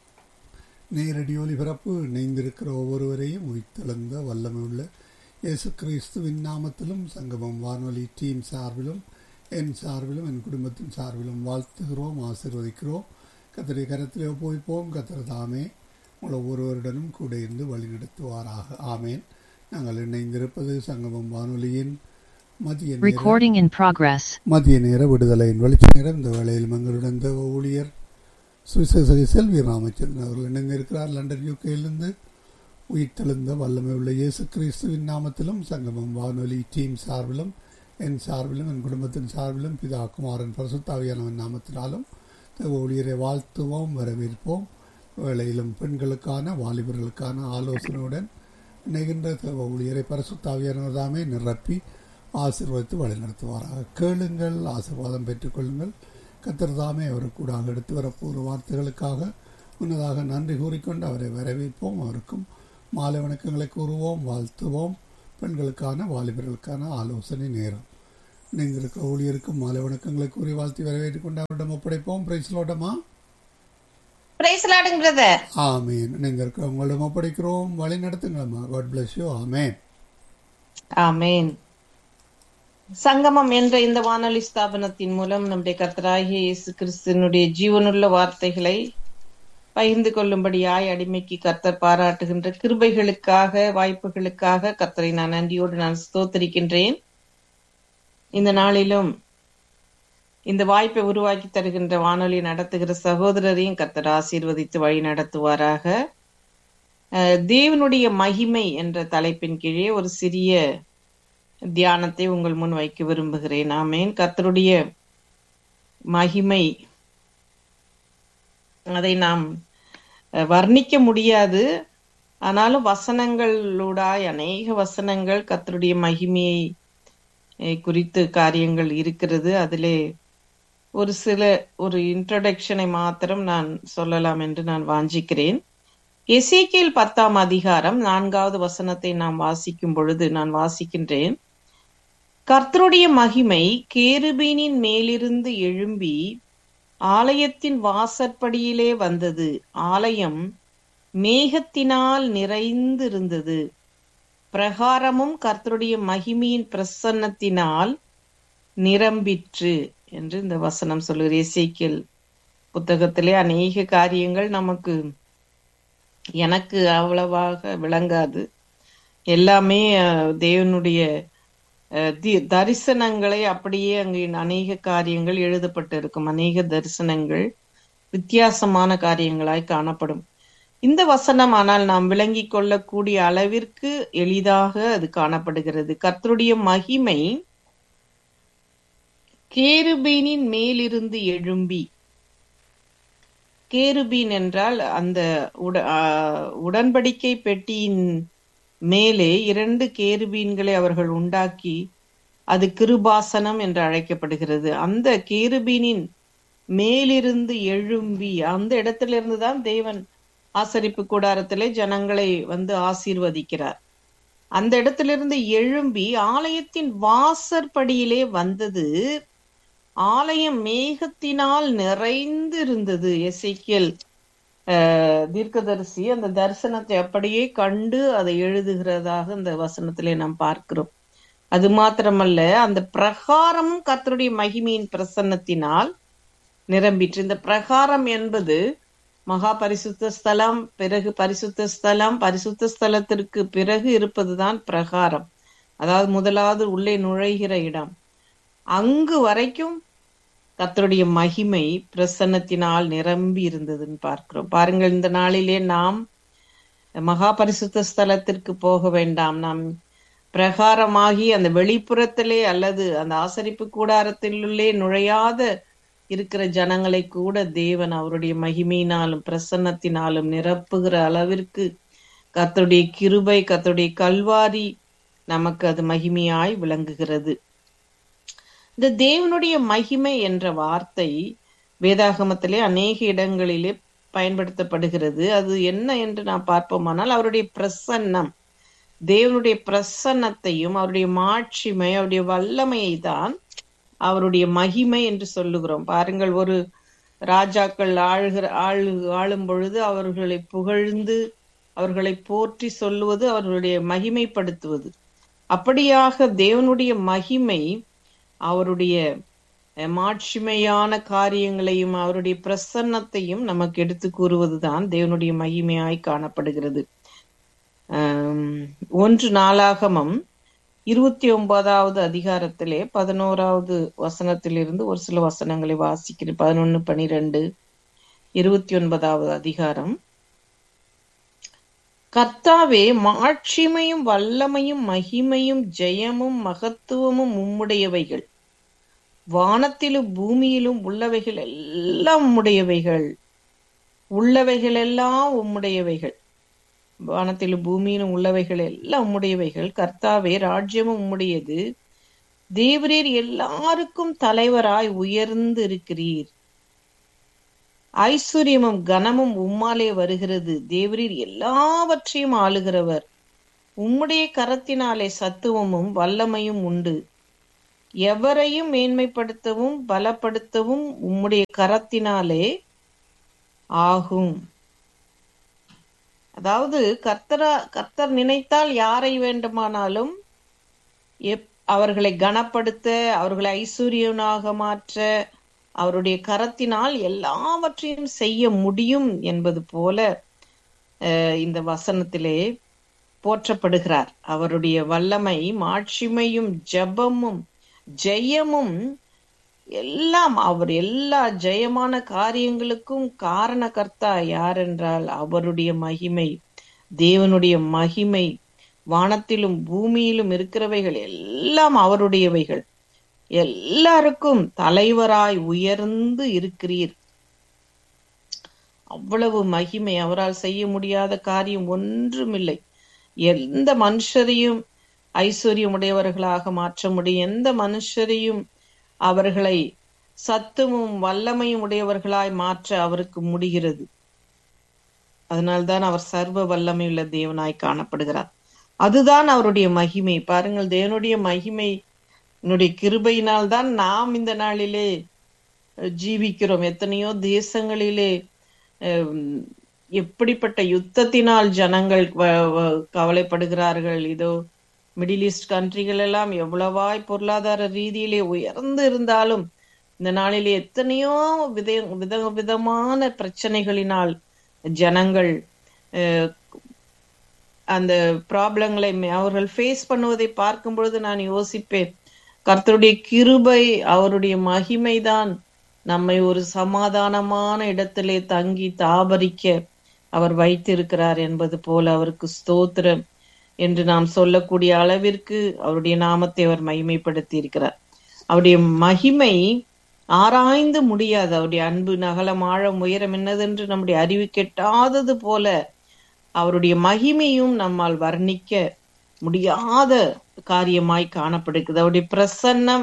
நேரடி ஒலிபரப்பு இணைந்திருக்கிற ஒவ்வொருவரையும் உயிர்த்தெழுந்த வல்லமை உள்ள இயேசு கிறிஸ்துவின் நாமத்திலும் சங்கமம் வானொலி டீம் சார்பிலும் என் சார்பிலும் என் குடும்பத்தின் சார்பிலும் வாழ்த்துகிறோம் ஆசிர்வதிக்கிறோம் கத்திரை கரத்திலே போய்ப்போம் கத்திர தாமே உங்களை ஒவ்வொருவருடனும் கூட இருந்து வழிநடத்துவாராக ஆமேன் நாங்கள் இணைந்திருப்பது சங்கமம் வானொலியின் மதிய Recording in progress. மதிய நேர விடுதலையின் வெளிச்ச நேரம் இந்த வேளையில் எங்களுடன் தேவ ஊழியர் சுவிசேஷகி செல்வி ராமச்சந்திரன் அவர்கள் இணைந்திருக்கிறார் லண்டன் யூகேயிலிருந்து உயிர்த்தெழுந்த வல்லமை உள்ள இயேசு கிறிஸ்துவின் நாமத்திலும் சங்கமம் வானொலி டீம் சார்பிலும் என் சார்பிலும் என் குடும்பத்தின் சார்பிலும் பிதா குமாரன் பரிசுத்தாவியானவன் நாமத்தினாலும் தேவ ஊழியரை வாழ்த்துவோம் வரவேற்போம் வேளையிலும் பெண்களுக்கான வாலிபர்களுக்கான ஆலோசனையுடன் இணைகின்ற தேவ ஊழியரை பரிசுத்தாவியானவர் தாமே நிரப்பி ஆசீர்வதித்து வழிநடத்துவாராக கேளுங்கள் ஆசீர்வாதம் பெற்றுக்கொள்ளுங்கள் கத்தர் தாமே அவருக்கூடாக எடுத்து வரப்போகிற வார்த்தைகளுக்காக முன்னதாக நன்றி கூறிக்கொண்டு அவரை வரவேற்போம் அவருக்கும் மாலை வணக்கங்களை கூறுவோம் வாழ்த்துவோம் பெண்களுக்கான வாலிபர்களுக்கான ஆலோசனை நேரம் நீங்கள் இருக்க ஊழியருக்கும் மாலை வணக்கங்களை கூறி வாழ்த்தி வரவேற்றுக் கொண்டு அவரிடம் ஒப்படைப்போம் பிரைஸ்லோட்டமா பிரைஸ் லாடுங்க பிரதர் ஆமீன் நீங்கள் இருக்க உங்களிடம் ஒப்படைக்கிறோம் வழி நடத்துங்களம்மா காட் பிளஸ் யூ ஆமேன் ஆமேன் சங்கமம் என்ற இந்த வானொலி ஸ்தாபனத்தின் மூலம் நம்முடைய கர்த்தராகிய இயேசு கிறிஸ்துவனுடைய ஜீவனுள்ள வார்த்தைகளை பகிர்ந்து கொள்ளும்படியாய் அடிமைக்கு கர்த்தர் பாராட்டுகின்ற கிருபைகளுக்காக வாய்ப்புகளுக்காக கர்த்தரை நான் நன்றியோடு நான் ஸ்தோத்தரிக்கின்றேன் இந்த நாளிலும் இந்த வாய்ப்பை உருவாக்கி தருகின்ற வானொலி நடத்துகிற சகோதரரையும் கர்த்தர் ஆசீர்வதித்து வழி நடத்துவாராக அஹ், தேவனுடைய மகிமை என்ற தலைப்பின் கீழே ஒரு சிறிய தியானத்தை உங்கள் முன் வைக்க விரும்புகிறேன் ஆமேன் கர்த்தருடைய மகிமை அதை நாம் அஹ், வர்ணிக்க முடியாது ஆனாலும் வசனங்களூடாய் அநேக வசனங்கள் கர்த்தருடைய மகிமையை அஹ், குறித்து காரியங்கள் இருக்கிறது அதிலே ஒரு சில ஒரு இன்ட்ரடக்ஷனை மாத்திரம் நான் சொல்லலாம் என்று நான் வாஞ்சிக்கிறேன் எசேக்கியேல் பத்தாம் அதிகாரம் நான்காவது வசனத்தை நாம் வாசிக்கும் பொழுது நான் வாசிக்கின்றேன் கர்த்தருடைய மகிமை கேருபீனின் மேலிருந்து எழும்பி ஆலயத்தின் வாசற்படியிலே வந்தது ஆலயம் மேகத்தினால் நிறைந்திருந்தது பிரகாரமும் கர்த்தருடைய மகிமையின் பிரசன்னத்தினால் நிரம்பிற்று என்று இந்த வசனம் சொல்லுகிற இசைக்கியல் புத்தகத்திலே அநேக காரியங்கள் நமக்கு எனக்கு அவ்வளவாக விளங்காது எல்லாமே அஹ், தேவனுடைய அஹ், தி- தரிசனங்களை அப்படியே அங்கே அநேக காரியங்கள் எழுதப்பட்டு இருக்கும் அநேக தரிசனங்கள் வித்தியாசமான காரியங்களாய் காணப்படும் இந்த வசனம் ஆனால் நாம் விளங்கிக் கொள்ளக்கூடிய அளவிற்கு எளிதாக அது காணப்படுகிறது கர்த்தருடைய மகிமை கேருபீனின் மேலிருந்து எழும்பி கேருபீன் என்றால் அந்த உட ஆ, உடன்படிக்கை பெட்டியின் மேலே இரண்டு கேருபீன்களை அவர்கள் உண்டாக்கி அது கிருபாசனம் என்று அழைக்கப்படுகிறது அந்த கேருபீனின் மேலிருந்து எழும்பி அந்த இடத்திலிருந்து தான் தேவன் ஆசரிப்பு கூடாரத்திலே ஜனங்களை வந்து ஆசீர்வதிக்கிறார் அந்த இடத்திலிருந்து எழும்பி ஆலயத்தின் வாசற்படியிலே வந்தது ஆலயம் மேகத்தினால் நிறைந்து இருந்தது எசேக்கியேல் அஹ், தீர்க்கதரிசி அந்த தரிசனத்தை அப்படியே கண்டு அதை எழுதுகிறதாக இந்த வசனத்திலே நாம் பார்க்கிறோம் அது மாத்திரமல்ல அந்த பிரகாரமும் கர்த்தருடைய மகிமையின் பிரசன்னத்தினால் நிரம்பிற்று இந்த பிரகாரம் என்பது மகா பரிசுத்த ஸ்தலம் பிறகு பரிசுத்த ஸ்தலம் பரிசுத்த ஸ்தலத்திற்கு பிறகு இருப்பதுதான் பிரகாரம் அதாவது முதலாவது உள்ளே நுழைகிற இடம் அங்கு வரைக்கும் கர்த்தருடைய மகிமை பிரசன்னத்தினால் நிரம்பி இருந்ததுன்னு பார்க்கிறோம் பாருங்கள் இந்த நாளிலே நாம் மகா பரிசுத்த ஸ்தலத்திற்கு போக வேண்டாம் நாம் பிரகாரமாகி அந்த வெளிப்புறத்திலே அல்லது அந்த ஆசரிப்பு கூடாரத்திலுள்ளே நுழையாத இருக்கிற ஜனங்களை கூட தேவன் அவருடைய மகிமையினாலும் பிரசன்னத்தினாலும் நிரப்புகிற அளவிற்கு கர்த்தருடைய கிருபை கர்த்தருடைய கல்வாரி நமக்கு அது மகிமையாய் விளங்குகிறது இந்த தேவனுடைய மகிமை என்ற வார்த்தை வேதாகமத்திலே அநேக இடங்களிலே பயன்படுத்தப்படுகிறது அது என்ன என்று நாம் பார்ப்போமானால் அவருடைய பிரசன்னம் தேவனுடைய பிரசன்னத்தையும் அவருடைய மாட்சிமை அவருடைய வல்லமையை தான் அவருடைய மகிமை என்று சொல்லுகிறோம் பாருங்கள் ஒரு ராஜாக்கள் ஆளுகிற ஆளு ஆளும் பொழுது அவர்களை புகழ்ந்து அவர்களை போற்றி சொல்லுவது அவர்களுடைய மகிமைப்படுத்துவது அப்படியாக தேவனுடைய மகிமை அவருடைய அஹ், மாட்சிமையான காரியங்களையும் அவருடைய பிரசன்னத்தையும் நமக்கு எடுத்து கூறுவதுதான் தேவனுடைய மகிமையாய் காணப்படுகிறது ஆம், ஒன்று நாளாகமம் இருபத்தி ஒன்பதாவது அதிகாரத்திலே பதினோராவது வசனத்திலிருந்து ஒரு சில வசனங்களை வாசிக்கிறேன் பதினொன்னு பனிரெண்டு இருபத்தி ஒன்பதாவது அதிகாரம் கர்த்தாவே மாட்சிமையும் வல்லமையும் மகிமையும் ஜெயமும் மகத்துவமும் உம்முடையவைகள் வானத்திலும் பூமியிலும் உள்ளவைகள் எல்லாம் உம்முடையவைகள் உள்ளவைகள் எல்லாம் உம்முடையவைகள் வானத்திலும் பூமியிலும் உள்ளவைகள் எல்லாம் உம்முடையவைகள் கர்த்தாவே ராஜ்யமும் உம்முடையது தேவரீர் எல்லாருக்கும் தலைவராய் உயர்ந்து இருக்கிறீர் ஐஸ்வர்யமும் கனமும் உம்மாலே வருகிறது தேவரீர் எல்லாவற்றையும் ஆளுகிறவர் உம்முடைய கரத்தினாலே சத்துவமும் வல்லமையும் உண்டு எவரையும் மேன்மைப்படுத்தவும் பலப்படுத்தவும் உம்முடைய கரத்தினாலே ஆகும் அதாவது கர்த்தரா கர்த்தர் நினைத்தால் யாரை வேண்டுமானாலும் எப் அவர்களை கனப்படுத்த அவர்களை ஐஸ்வர்யனாக மாற்ற அவருடைய கரத்தினால் எல்லாவற்றையும் செய்ய முடியும் என்பது போல அஹ், இந்த வசனத்திலே போற்றப்படுகிறார் அவருடைய வல்லமை மாட்சிமையும் ஜெபமும் ஜெயமும் எல்லாம் அவர் எல்லா ஜெயமான காரியங்களுக்கும் காரணகர்த்தா யார் என்றால் அவருடைய மகிமை தேவனுடைய மகிமை வானத்திலும் பூமியிலும் இருக்கிறவைகள் எல்லாம் அவருடையவைகள் எல்லாருக்கும் தலைவராய் உயர்ந்து இருக்கிறீர் அவ்வளவு மகிமை அவரால் செய்ய முடியாத காரியம் ஒன்றுமில்லை எந்த மனுஷரையும் ஐஸ்வர்யமுடையவர்களாக மாற்ற முடியும் எந்த மனுஷரையும் அவர்களை சத்துவமும் வல்லமையும் உடையவர்களாய் மாற்ற அவருக்கு முடிகிறது அதனால்தான் அவர் சர்வ வல்லமை உள்ள தேவனாய் காணப்படுகிறார் அதுதான் அவருடைய மகிமை பாருங்கள் தேவனுடைய மகிமை என்னுடைய கிருபையினால் தான் நாம் இந்த நாளிலே அஹ், ஜீவிக்கிறோம் எத்தனையோ தேசங்களிலே அஹ், எப்படிப்பட்ட யுத்தத்தினால் ஜனங்கள் வ- வ- கவலைப்படுகிறார்கள் இதோ மிடில் ஈஸ்ட் கண்ட்ரிகள் எல்லாம் எவ்வளவாய் பொருளாதார ரீதியிலே உயர்ந்து இருந்தாலும் இந்த நாளிலே எத்தனையோ வித வித விதமான பிரச்சனைகளினால் ஜனங்கள் அஹ், அந்த ப்ராப்ளங்களை அவர்கள் ஃபேஸ் பண்ணுவதை பார்க்கும் பொழுது நான் யோசிப்பேன் கர்த்தருடைய கிருபை அவருடைய மகிமைதான் நம்மை ஒரு சமாதானமான இடத்திலே தங்கி தாபரிக்க அவர் வைத்திருக்கிறார் என்பது போல அவருக்கு ஸ்தோத்திரம் என்று நாம் சொல்லக்கூடிய அளவிற்கு அவருடைய நாமத்தை அவர் மகிமைப்படுத்தி இருக்கிறார் அவருடைய மகிமை ஆராய்ந்து முடியாது அவருடைய அன்பு நகலம் ஆழம் உயரம் என்னதென்று நம்முடைய அறிவு கெட்டாதது போல அவருடைய மகிமையும் நம்மால் வர்ணிக்க முடியாத காரியமாய் காணப்படுகிறது அவருடைய பிரசன்னம்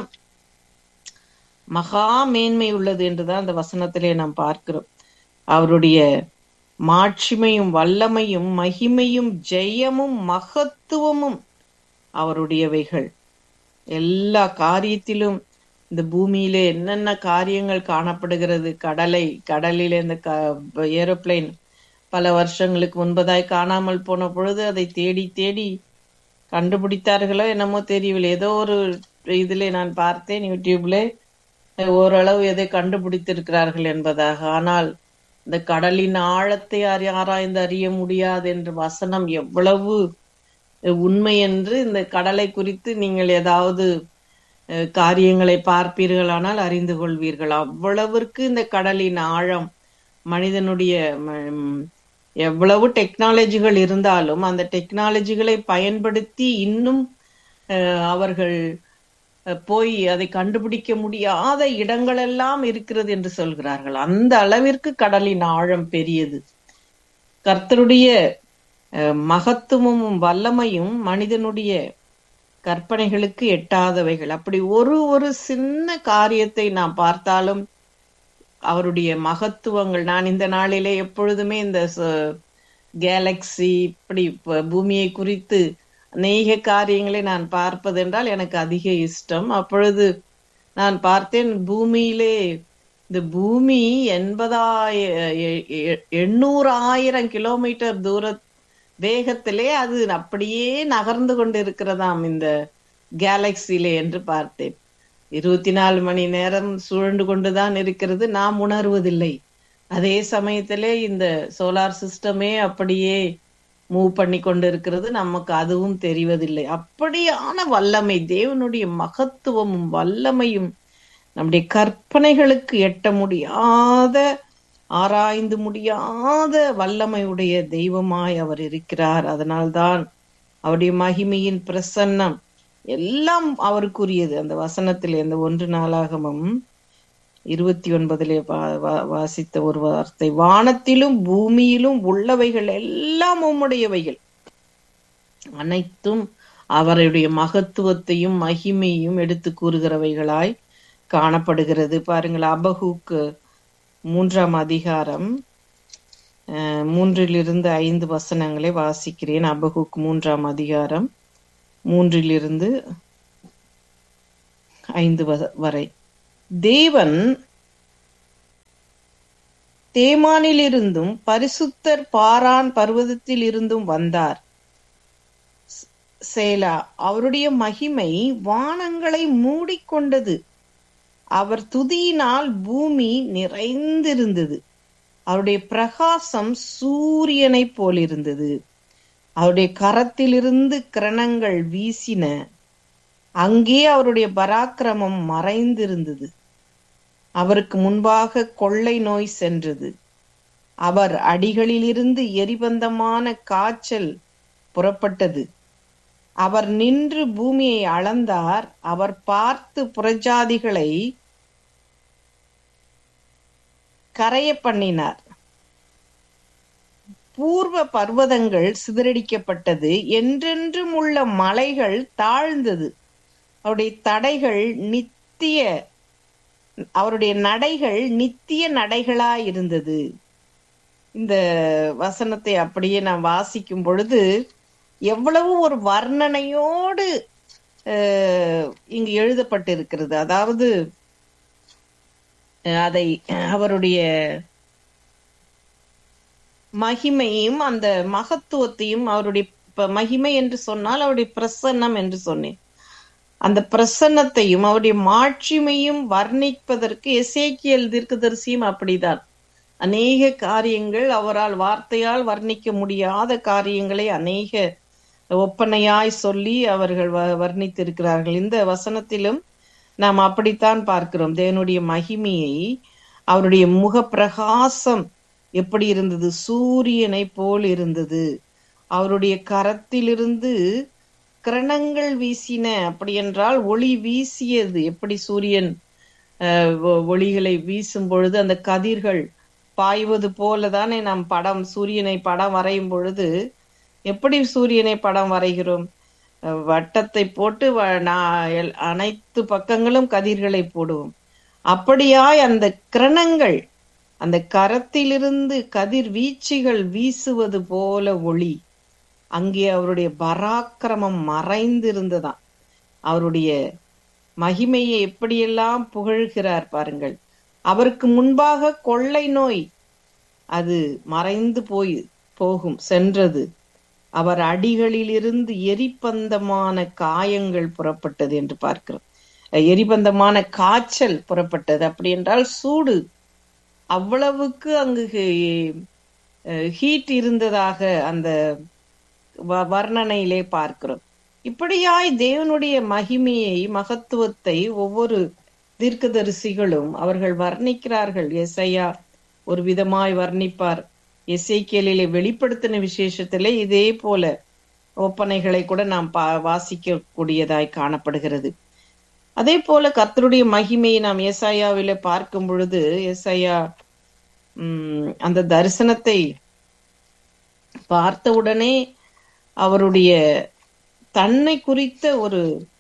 மகா மேன்மை உள்ளது என்றுதான் அந்த வசனத்திலே நாம் பார்க்கிறோம் அவருடைய மாட்சிமையும் வல்லமையும் மகிமையும் ஜெயமும் மகத்துவமும் அவருடையவைகள் எல்லா காரியத்திலும் இந்த பூமியிலே என்னென்ன காரியங்கள் காணப்படுகிறது கடலை கடலிலே இந்த ஏரோப்ளேன் பல வருஷங்களுக்கு முன்பதாய் காணாமல் போன பொழுது அதை தேடி தேடி கண்டுபிடித்தார்களோ என்னமோ தெரியவில்லை ஏதோ ஒரு இதிலே நான் பார்த்தேன் யூடியூப்ல ஓரளவு எதை கண்டுபிடித்திருக்கிறார்கள் என்பதாக ஆனால் இந்த கடலின் ஆழத்தை அறி ஆராய்ந்து அறிய முடியாது என்ற வசனம் எவ்வளவு உண்மை என்று இந்த கடலை குறித்து நீங்கள் ஏதாவது அஹ், காரியங்களை பார்ப்பீர்களானால் அறிந்து கொள்வீர்கள் அவ்வளவிற்கு இந்த கடலின் ஆழம் மனிதனுடைய ம், எவ்வளவு டெக்னாலஜிகள் இருந்தாலும் அந்த டெக்னாலஜிகளை பயன்படுத்தி இன்னும் அஹ், அவர்கள் அஹ், போய் அதை கண்டுபிடிக்க முடியாத இடங்களெல்லாம் இருக்கிறது என்று சொல்கிறார்கள் அந்த அளவிற்கு கடலின் ஆழம் பெரியது கர்த்தருடைய அஹ், மகத்துவமும் வல்லமையும் மனிதனுடைய கற்பனைகளுக்கு எட்டாதவைகள் அப்படி ஒரு ஒரு சின்ன காரியத்தை நாம் பார்த்தாலும் அவருடைய மகத்துவங்கள் நான் இந்த நாளிலே எப்பொழுதுமே இந்த கேலக்சி இப்படி ப- பூமியை குறித்து அநேக காரியங்களை நான் பார்ப்பது என்றால் எனக்கு அதிக இஷ்டம் அப்பொழுது நான் பார்த்தேன் பூமியிலே இந்த பூமி எண்பதாய எ- எ- எண்ணூறாயிரம் கிலோமீட்டர் தூர வேகத்திலே அது அப்படியே நகர்ந்து கொண்டு இருக்கிறதாம் இந்த கேலக்சியிலே என்று பார்த்தேன் இருபத்தி நாலு மணி நேரம் சுழண்டு கொண்டுதான் இருக்கிறது நாம் உணர்வதில்லை அதே சமயத்திலே இந்த சோலார் சிஸ்டமே அப்படியே மூவ் பண்ணி கொண்டு இருக்கிறது நமக்கு அதுவும் தெரிவதில்லை அப்படியான வல்லமை தேவனுடைய மகத்துவமும் வல்லமையும் நம்முடைய கற்பனைகளுக்கு எட்ட முடியாத ஆராய்ந்து முடியாத வல்லமையுடைய தெய்வமாய் அவர் இருக்கிறார் அதனால்தான் அவருடைய மகிமையின் பிரசன்னம் எல்லாம் அவருக்குரியது அந்த வசனத்தில் அந்த ஒன்று நாளாகமும் இருபத்தி ஒன்பதிலே வா- வா- வாசித்த ஒரு வார்த்தை வானத்திலும் பூமியிலும் உள்ளவைகள் எல்லாம் உம்முடையவைகள் அனைத்தும் அவருடைய மகத்துவத்தையும் மகிமையும் எடுத்து கூறுகிறவைகளாய் காணப்படுகிறது பாருங்கள் அபகுக்கு மூன்றாம் அதிகாரம் அஹ், மூன்றிலிருந்து ஐந்து வசனங்களை வாசிக்கிறேன் அபகுக் மூன்றாம் அதிகாரம் மூன்றிலிருந்து ஐந்து வ- வரை தேவன் தேமானிலிருந்தும் பரிசுத்தர் பாரான் பர்வதத்தில் இருந்தும் வந்தார் சேலா அவருடைய மகிமை வானங்களை மூடிக்கொண்டது அவர் துதியினால் பூமி நிறைந்திருந்தது அவருடைய பிரகாசம் சூரியனைப் போலிருந்தது அவருடைய கரத்திலிருந்து கிரணங்கள் வீசின அங்கே அவருடைய பராக்கிரமம் மறைந்திருந்தது அவருக்கு முன்பாக கொள்ளை நோய் சென்றது அவர் அடிகளிலிருந்து எரிபந்தமான காய்ச்சல் புறப்பட்டது அவர் நின்று பூமியை அளந்தார் அவர் பார்த்து புறஜாதிகளை கரைய பண்ணினார் பூர்வ பர்வதங்கள் சிதறடிக்கப்பட்டது என்றென்றும் உள்ள மலைகள் தாழ்ந்தது அவருடைய தடைகள் நித்திய அவருடைய நடைகள் நித்திய நடைகளாய் இருந்தது இந்த வசனத்தை அப்படியே நான் வாசிக்கும் பொழுது எவ்வளவு ஒரு வர்ணனையோடு அஹ், இங்கு எழுதப்பட்டிருக்கிறது அதாவது அஹ், அதை அவருடைய மகிமையும் அந்த மகத்துவத்தையும் அவருடைய ப- மகிமை என்று சொன்னால் அவருடைய பிரசன்னம் என்று சொன்னேன் அந்த பிரசன்னத்தையும் அவருடைய மாட்சிமையும் வர்ணிப்பதற்கு எசேக்கியல் தீர்க்கதரிசியும் அப்படிதான் அநேக காரியங்கள் அவரால் வார்த்தையால் வர்ணிக்க முடியாத காரியங்களை அநேக ஒப்பனையாய் சொல்லி அவர்கள் வ- வர்ணித்திருக்கிறார்கள் இந்த வசனத்திலும் நாம் அப்படித்தான் பார்க்கிறோம் தேவனுடைய மகிமையை அவருடைய முக பிரகாசம் எப்படி இருந்தது சூரியனை போல் இருந்தது அவருடைய கரத்திலிருந்து கிரணங்கள் வீசின அப்படி என்றால் ஒளி வீசியது எப்படி சூரியன் அஹ், ஒ- ஒளிகளை வீசும் பொழுது அந்த கதிர்கள் பாய்வது போலதானே நாம் படம் சூரியனை படம் வரையும் பொழுது எப்படி சூரியனை படம் வரைகிறோம் அஹ், வட்டத்தை போட்டு வ- நா- எல்- அனைத்து பக்கங்களும் கதிர்களை போடுவோம் அப்படியாய் அந்த கிரணங்கள் அந்த கரத்திலிருந்து கதிர் வீச்சுகள் வீசுவது போல ஒளி அங்கே அவருடைய பராக்கிரமம் மறைந்திருந்ததாம் அவருடைய மகிமையை எப்படியெல்லாம் புகழ்கிறார் பாருங்கள் அவருக்கு முன்பாக கொள்ளை நோய் அது மறைந்து போய் போகும் சென்றது அவர் அடிகளிலிருந்து எரிபந்தமான காயங்கள் புறப்பட்டது என்று பார்க்கிறோம் அஹ் எரிபந்தமான காய்ச்சல் புறப்பட்டது அப்படி என்றால் சூடு அவ்வளவுக்கு அங்கு ஹீட் இருந்ததாக அந்த வ- வர்ணனையிலே பார்க்கிறோம் இப்படியாய் தேவனுடைய மகிமையை மகத்துவத்தை ஒவ்வொரு தீர்க்கதரிசிகளும் அவர்கள் வர்ணிக்கிறார்கள் எசையா ஒரு விதமாய் வர்ணிப்பார் எசைக்கியலிலே வெளிப்படுத்தின விசேஷத்திலே இதே போல ஒப்பனைகளை கூட நாம் பா வாசிக்க கூடியதாய் காணப்படுகிறது அதே போல கர்த்தருடைய மகிமையை நாம் ஏசாயாவில பார்க்கும் பொழுது ஏசாயா உம் அந்த தரிசனத்தை பார்த்தவுடனே அவருடைய தன்னை குறித்த ஒரு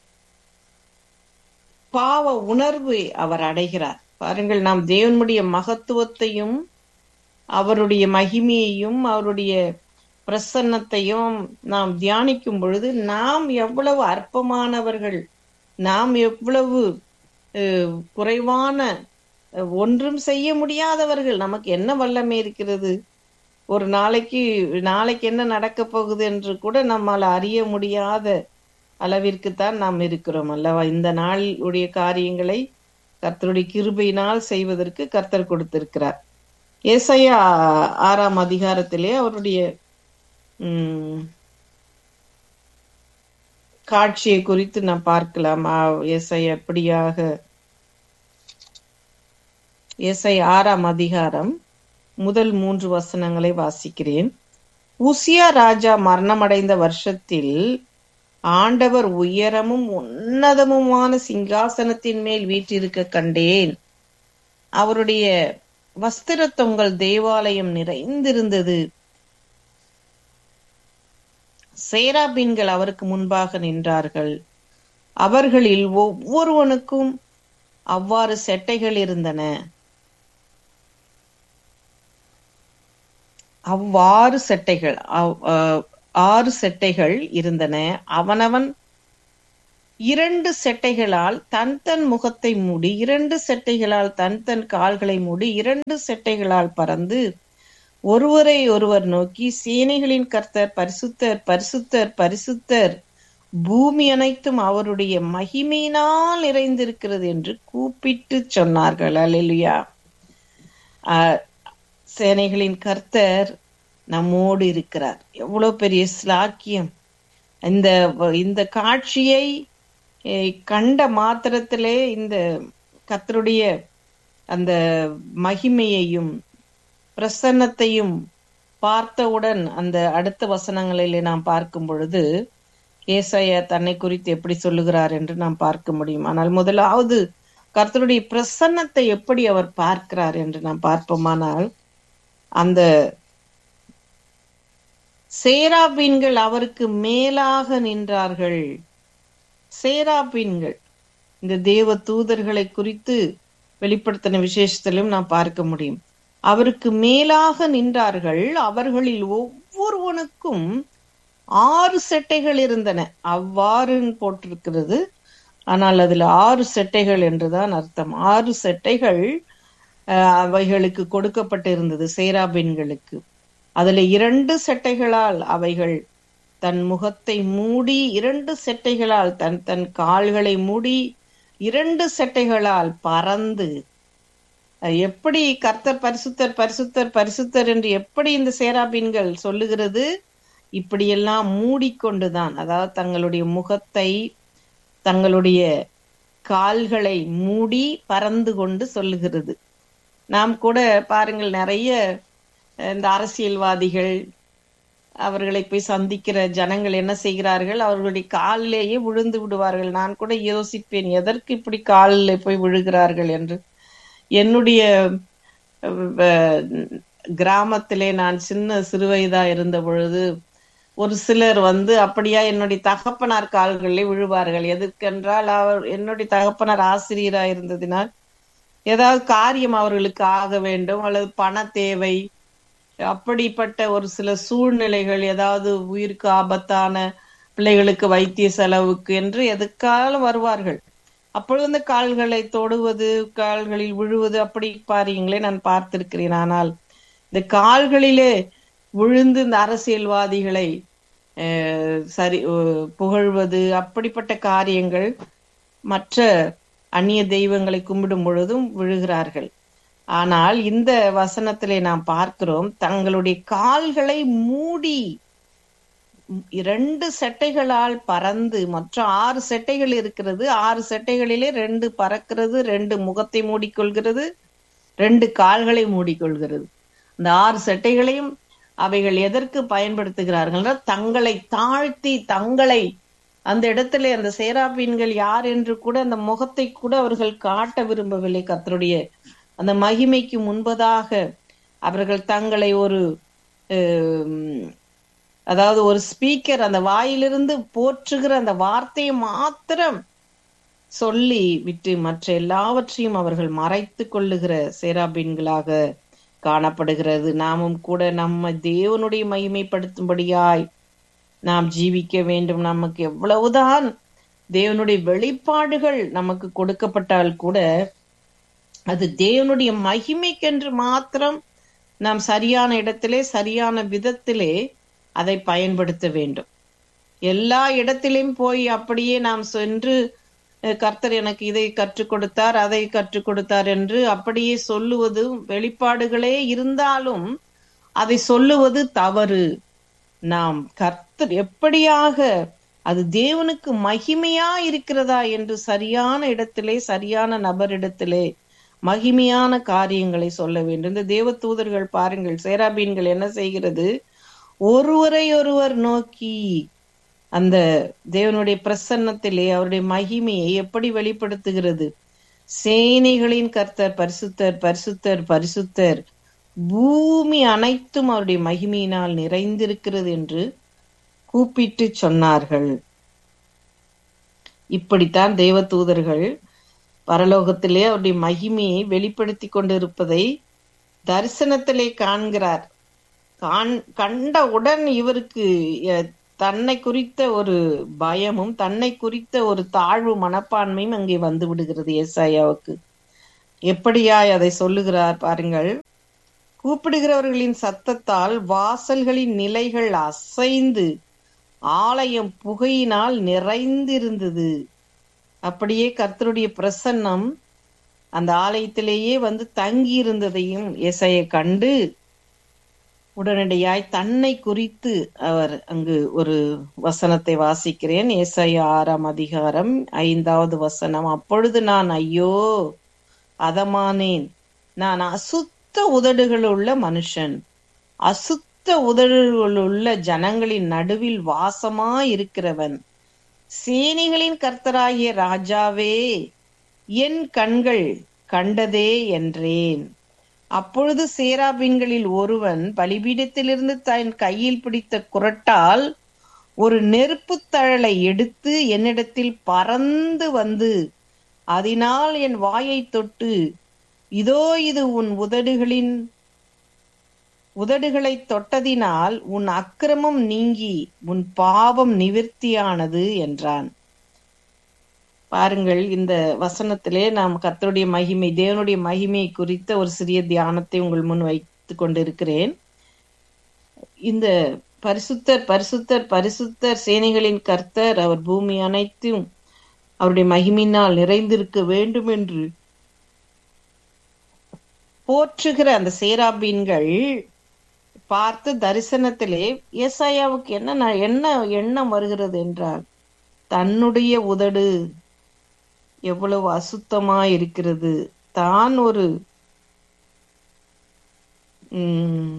பாவ உணர்வை அவர் அடைகிறார் பாருங்கள் நாம் தேவனுடைய மகத்துவத்தையும் அவருடைய மகிமையையும் அவருடைய பிரசன்னத்தையும் நாம் தியானிக்கும் பொழுது நாம் எவ்வளவு அற்பமானவர்கள் நாம் எவ்வளவு அஹ், குறைவான அஹ், ஒன்றும் செய்ய முடியாதவர்கள் நமக்கு என்ன வல்லமை இருக்கிறது ஒரு நாளைக்கு நாளைக்கு என்ன நடக்க போகுது என்று கூட நம்மால் அறிய முடியாத அளவிற்குத்தான் நாம் இருக்கிறோம் அல்லவா இந்த நாளுடைய காரியங்களை கர்த்தருடைய கிருபையினால் செய்வதற்கு கர்த்தர் கொடுத்திருக்கிறார் ஏசாயா ஆறாம் அதிகாரத்திலே அவருடைய உம் காட்சியை குறித்து நாம் பார்க்கலாம் ஆ- ஏசாயா எப்படியாக ஏசாயா ஆறாம் அதிகாரம் முதல் மூன்று வசனங்களை வாசிக்கிறேன் உசியா ராஜா மரணமடைந்த வருஷத்தில் ஆண்டவர் உயரமும் உன்னதமுமான சிங்காசனத்தின் மேல் வீற்றிருக்க கண்டேன் அவருடைய வஸ்திர தொங்கல் தேவாலயம் நிறைந்திருந்தது சேராபீன்கள் அவருக்கு முன்பாக நின்றார்கள் அவர்களில் ஒவ்வொருவனுக்கும் அவ்வாறு செட்டைகள் இருந்தன அவ்வாறு செட்டைகள் அவ்- அஹ், ஆறு செட்டைகள் இருந்தன அவனவன் இரண்டு செட்டைகளால் தன் தன் முகத்தை மூடி இரண்டு செட்டைகளால் தன் தன் கால்களை மூடி இரண்டு செட்டைகளால் பறந்து ஒருவரை ஒருவர் நோக்கி சேனைகளின் கர்த்தர் பரிசுத்தர் பரிசுத்தர் பரிசுத்தர் பூமி அனைத்தும் அவருடைய மகிமையினால் நிறைந்திருக்கிறது என்று கூப்பிட்டு சொன்னார்கள் அல்லேலூயா ஆஹ் சேனைகளின் கர்த்தர் நம்மோடு இருக்கிறார் எவ்வளவு பெரிய ஸ்லாக்கியம் இந்த இந்த காட்சியை eh, கண்ட மாத்திரத்திலே இந்த கர்த்தருடைய அந்த மகிமையையும் பிரசன்னத்தையும் பார்த்தவுடன் அந்த அடுத்த வசனங்களிலே நாம் பார்க்கும் பொழுது ஏசாயா தன்னை குறித்து எப்படி சொல்லுகிறார் என்று நாம் பார்க்க முடியும் ஆனால் முதலாவது கர்த்தருடைய பிரசன்னத்தை எப்படி அவர் பார்க்கிறார் என்று நாம் பார்ப்போமானால் அந்த சேராபீன்கள் அவருக்கு மேலாக நின்றார்கள் சேராபீன்கள் இந்த தேவ தூதர்களை குறித்து வெளிப்படுத்தின விசேஷத்திலும் நாம் பார்க்க முடியும் அவருக்கு மேலாக நின்றார்கள் அவர்களில் ஒவ்வொருவனுக்கும் ஆறு செட்டைகள் இருந்தன அவ்வாறு போட்டிருக்கிறது ஆனால் அதுல ஆறு செட்டைகள் என்றுதான் அர்த்தம் ஆறு செட்டைகள் அஹ், அவைகளுக்கு கொடுக்கப்பட்டிருந்தது சேராபீன்களுக்கு அதுல இரண்டு செட்டைகளால் அவைகள் தன் முகத்தை மூடி இரண்டு செட்டைகளால் தன் தன் கால்களை மூடி இரண்டு செட்டைகளால் பறந்து அஹ், எப்படி கர்த்தர் பரிசுத்தர் பரிசுத்தர் பரிசுத்தர் என்று எப்படி இந்த சேராபீன்கள் சொல்லுகிறது இப்படியெல்லாம் மூடிக்கொண்டுதான் அதாவது தங்களுடைய முகத்தை தங்களுடைய கால்களை மூடி பறந்து கொண்டு சொல்லுகிறது நாம் கூட பாருங்கள் நிறைய அஹ், இந்த அரசியல்வாதிகள் அவர்களை போய் சந்திக்கிற ஜனங்கள் என்ன செய்கிறார்கள் அவர்களுடைய காலிலேயே விழுந்து விடுவார்கள் நான் கூட யோசிப்பேன் எதற்கு இப்படி காலில் போய் விழுகிறார்கள் என்று என்னுடைய அஹ், அஹ், கிராமத்திலே நான் சின்ன சிறுவயதா இருந்த பொழுது ஒரு சிலர் வந்து அப்படியா என்னுடைய தகப்பனார் கால்களிலே விழுவார்கள் எதற்கென்றால் அவர் என்னுடைய தகப்பனார் ஆசிரியரா இருந்ததினால் ஏதாவது காரியம் அவர்களுக்கு ஆக வேண்டும் அல்லது பண தேவை அப்படிப்பட்ட ஒரு சில சூழ்நிலைகள் ஏதாவது உயிருக்கு ஆபத்தான பிள்ளைகளுக்கு வைத்திய செலவுக்கு என்று எதுக்காலும் வருவார்கள் அப்பொழுது அந்த கால்களை தொடுவது கால்களில் விழுவது அப்படி பாருங்களே நான் பார்த்திருக்கிறேன் ஆனால் இந்த கால்களிலே விழுந்து இந்த அரசியல்வாதிகளை அஹ், சரி அஹ், புகழ்வது அப்படிப்பட்ட காரியங்கள் மற்ற அந்நிய தெய்வங்களை கும்பிடும் பொழுதும் விழுகிறார்கள் ஆனால் இந்த வசனத்திலே நாம் பார்க்கிறோம் தங்களுடைய கால்களை மூடி இரண்டு செட்டைகளால் பறந்து மற்ற ஆறு செட்டைகள் இருக்கிறது ஆறு செட்டைகளிலே ரெண்டு பறக்கிறது ரெண்டு முகத்தை மூடிக்கொள்கிறது ரெண்டு கால்களை மூடிக்கொள்கிறது அந்த ஆறு செட்டைகளையும் அவைகள் எதற்கு பயன்படுத்துகிறார்கள் என்றால் தங்களை தாழ்த்தி தங்களை அந்த இடத்திலே அந்த சேராபீன்கள் யார் என்று கூட அந்த முகத்தை கூட அவர்கள் காட்ட விரும்பவில்லை கர்த்தருடைய அந்த மகிமைக்கு முன்பதாக அவர்கள் தங்களை ஒரு ஹம், அதாவது ஒரு ஸ்பீக்கர் அந்த வாயிலிருந்து போற்றுகிற அந்த வார்த்தையை மாத்திரம் சொல்லி விட்டு மற்ற எல்லாவற்றையும் அவர்கள் மறைத்து கொள்ளுகிற சேராபீன்களாக காணப்படுகிறது நாமும் கூட நம்ம தேவனுடைய மகிமைப்படுத்தும்படியாய் நாம் ஜீவிக்க வேண்டும் நமக்கு எவ்வளவுதான் தேவனுடைய வெளிப்பாடுகள் நமக்கு கொடுக்கப்பட்டால் கூட அது தேவனுடைய மகிமைக்கென்று மாத்திரம் நாம் சரியான இடத்திலே சரியான விதத்திலே அதை பயன்படுத்த வேண்டும் எல்லா இடத்திலும் போய் அப்படியே நாம் சென்று அஹ், கர்த்தர் எனக்கு இதை கற்றுக் கொடுத்தார் அதை கற்றுக் கொடுத்தார் என்று அப்படியே சொல்லுவது வெளிப்பாடுகளே இருந்தாலும் அதை சொல்லுவது தவறு நாம் கர்த்தர் எப்படியாக அது தேவனுக்கு மகிமையா இருக்கிறதா என்று சரியான இடத்திலே சரியான நபரிடத்திலே மகிமையான காரியங்களை சொல்ல வேண்டும் இந்த தேவ தூதர்கள் பாருங்கள் சேராபீன்கள் என்ன செய்கிறது ஒருவரை ஒருவர் நோக்கி அந்த தேவனுடைய பிரசன்னத்திலே அவருடைய மகிமையை எப்படி வெளிப்படுத்துகிறது சேனைகளின் கர்த்தர் பரிசுத்தர் பரிசுத்தர் பரிசுத்தர் பூமி அனைத்தும் அவருடைய மகிமையினால் நிறைந்திருக்கிறது என்று கூப்பிட்டு சொன்னார்கள் இப்படித்தான் தேவ தூதர்கள் பரலோகத்திலே அவருடைய மகிமையை வெளிப்படுத்தி கொண்டிருப்பதை தரிசனத்திலே காண்கிறார் காண் கண்டவுடன் இவருக்கு அஹ், தன்னை குறித்த ஒரு பயமும் தன்னை குறித்த ஒரு தாழ்வு மனப்பான்மையும் அங்கே வந்து விடுகிறது ஏசாயாவுக்கு எப்படியாய் அதை சொல்லுகிறார் பாருங்கள் கூப்பிடுகிறவர்களின் சத்தத்தால் வாசல்களின் நிலைகள் அசைந்து ஆலயம் புகையினால் நிறைந்திருந்தது அப்படியே கர்த்தருடைய பிரசன்னம் அந்த ஆலயத்திலேயே வந்து தங்கி இருந்ததையும் இசையை கண்டு உடனடியாய் தன்னை குறித்து அவர் அங்கு ஒரு வசனத்தை வாசிக்கிறேன் ஏசாயா ஆறாம் அதிகாரம் ஐந்தாவது வசனம் அப்பொழுது நான் ஐயோ அதமானேன் நான் அசுத்த உதடுகள் உள்ள மனுஷன் அசுத்த உதடுகள் உள்ள ஜனங்களின் நடுவில் வாசமாயிருக்கிறவன் சேனைகளின் கர்த்தராகிய ராஜாவே என் கண்கள் கண்டதே என்றேன் அப்பொழுது சேராபீன்களில் ஒருவன் பலிபீடத்திலிருந்து தன் கையில் பிடித்த குரட்டால் ஒரு நெருப்புத் தழலை எடுத்து என்னிடத்தில் பறந்து வந்து அதனால் என் வாயை தொட்டு இதோ இது உன் உதடுகளின் உதடுகளை தொட்டதினால் உன் அக்கிரமம் நீங்கி உன் பாவம் நிவிர்த்தியானது என்றான் பாருங்கள் இந்த வசனத்திலே நாம் கர்த்தருடைய மகிமை தேவனுடைய மகிமை குறித்த ஒரு சிறிய தியானத்தை உங்கள் முன் வைத்துக் கொண்டிருக்கிறேன் இந்த பரிசுத்தர் பரிசுத்தர் பரிசுத்தர் சேனைகளின் கர்த்தர் அவர் பூமி அனைத்தும் அவருடைய மகிமையினால் நிறைந்திருக்க வேண்டும் என்று போற்றுகிற அந்த சேராபீன்கள் பார்த்து தரிசனத்திலே ஏசாயாவுக்கு என்ன ந- என்ன எண்ணம் வருகிறது என்றால் தன்னுடைய உதடு எவ்வளவு அசுத்தமா இருக்கிறது தான் ஒரு உம்,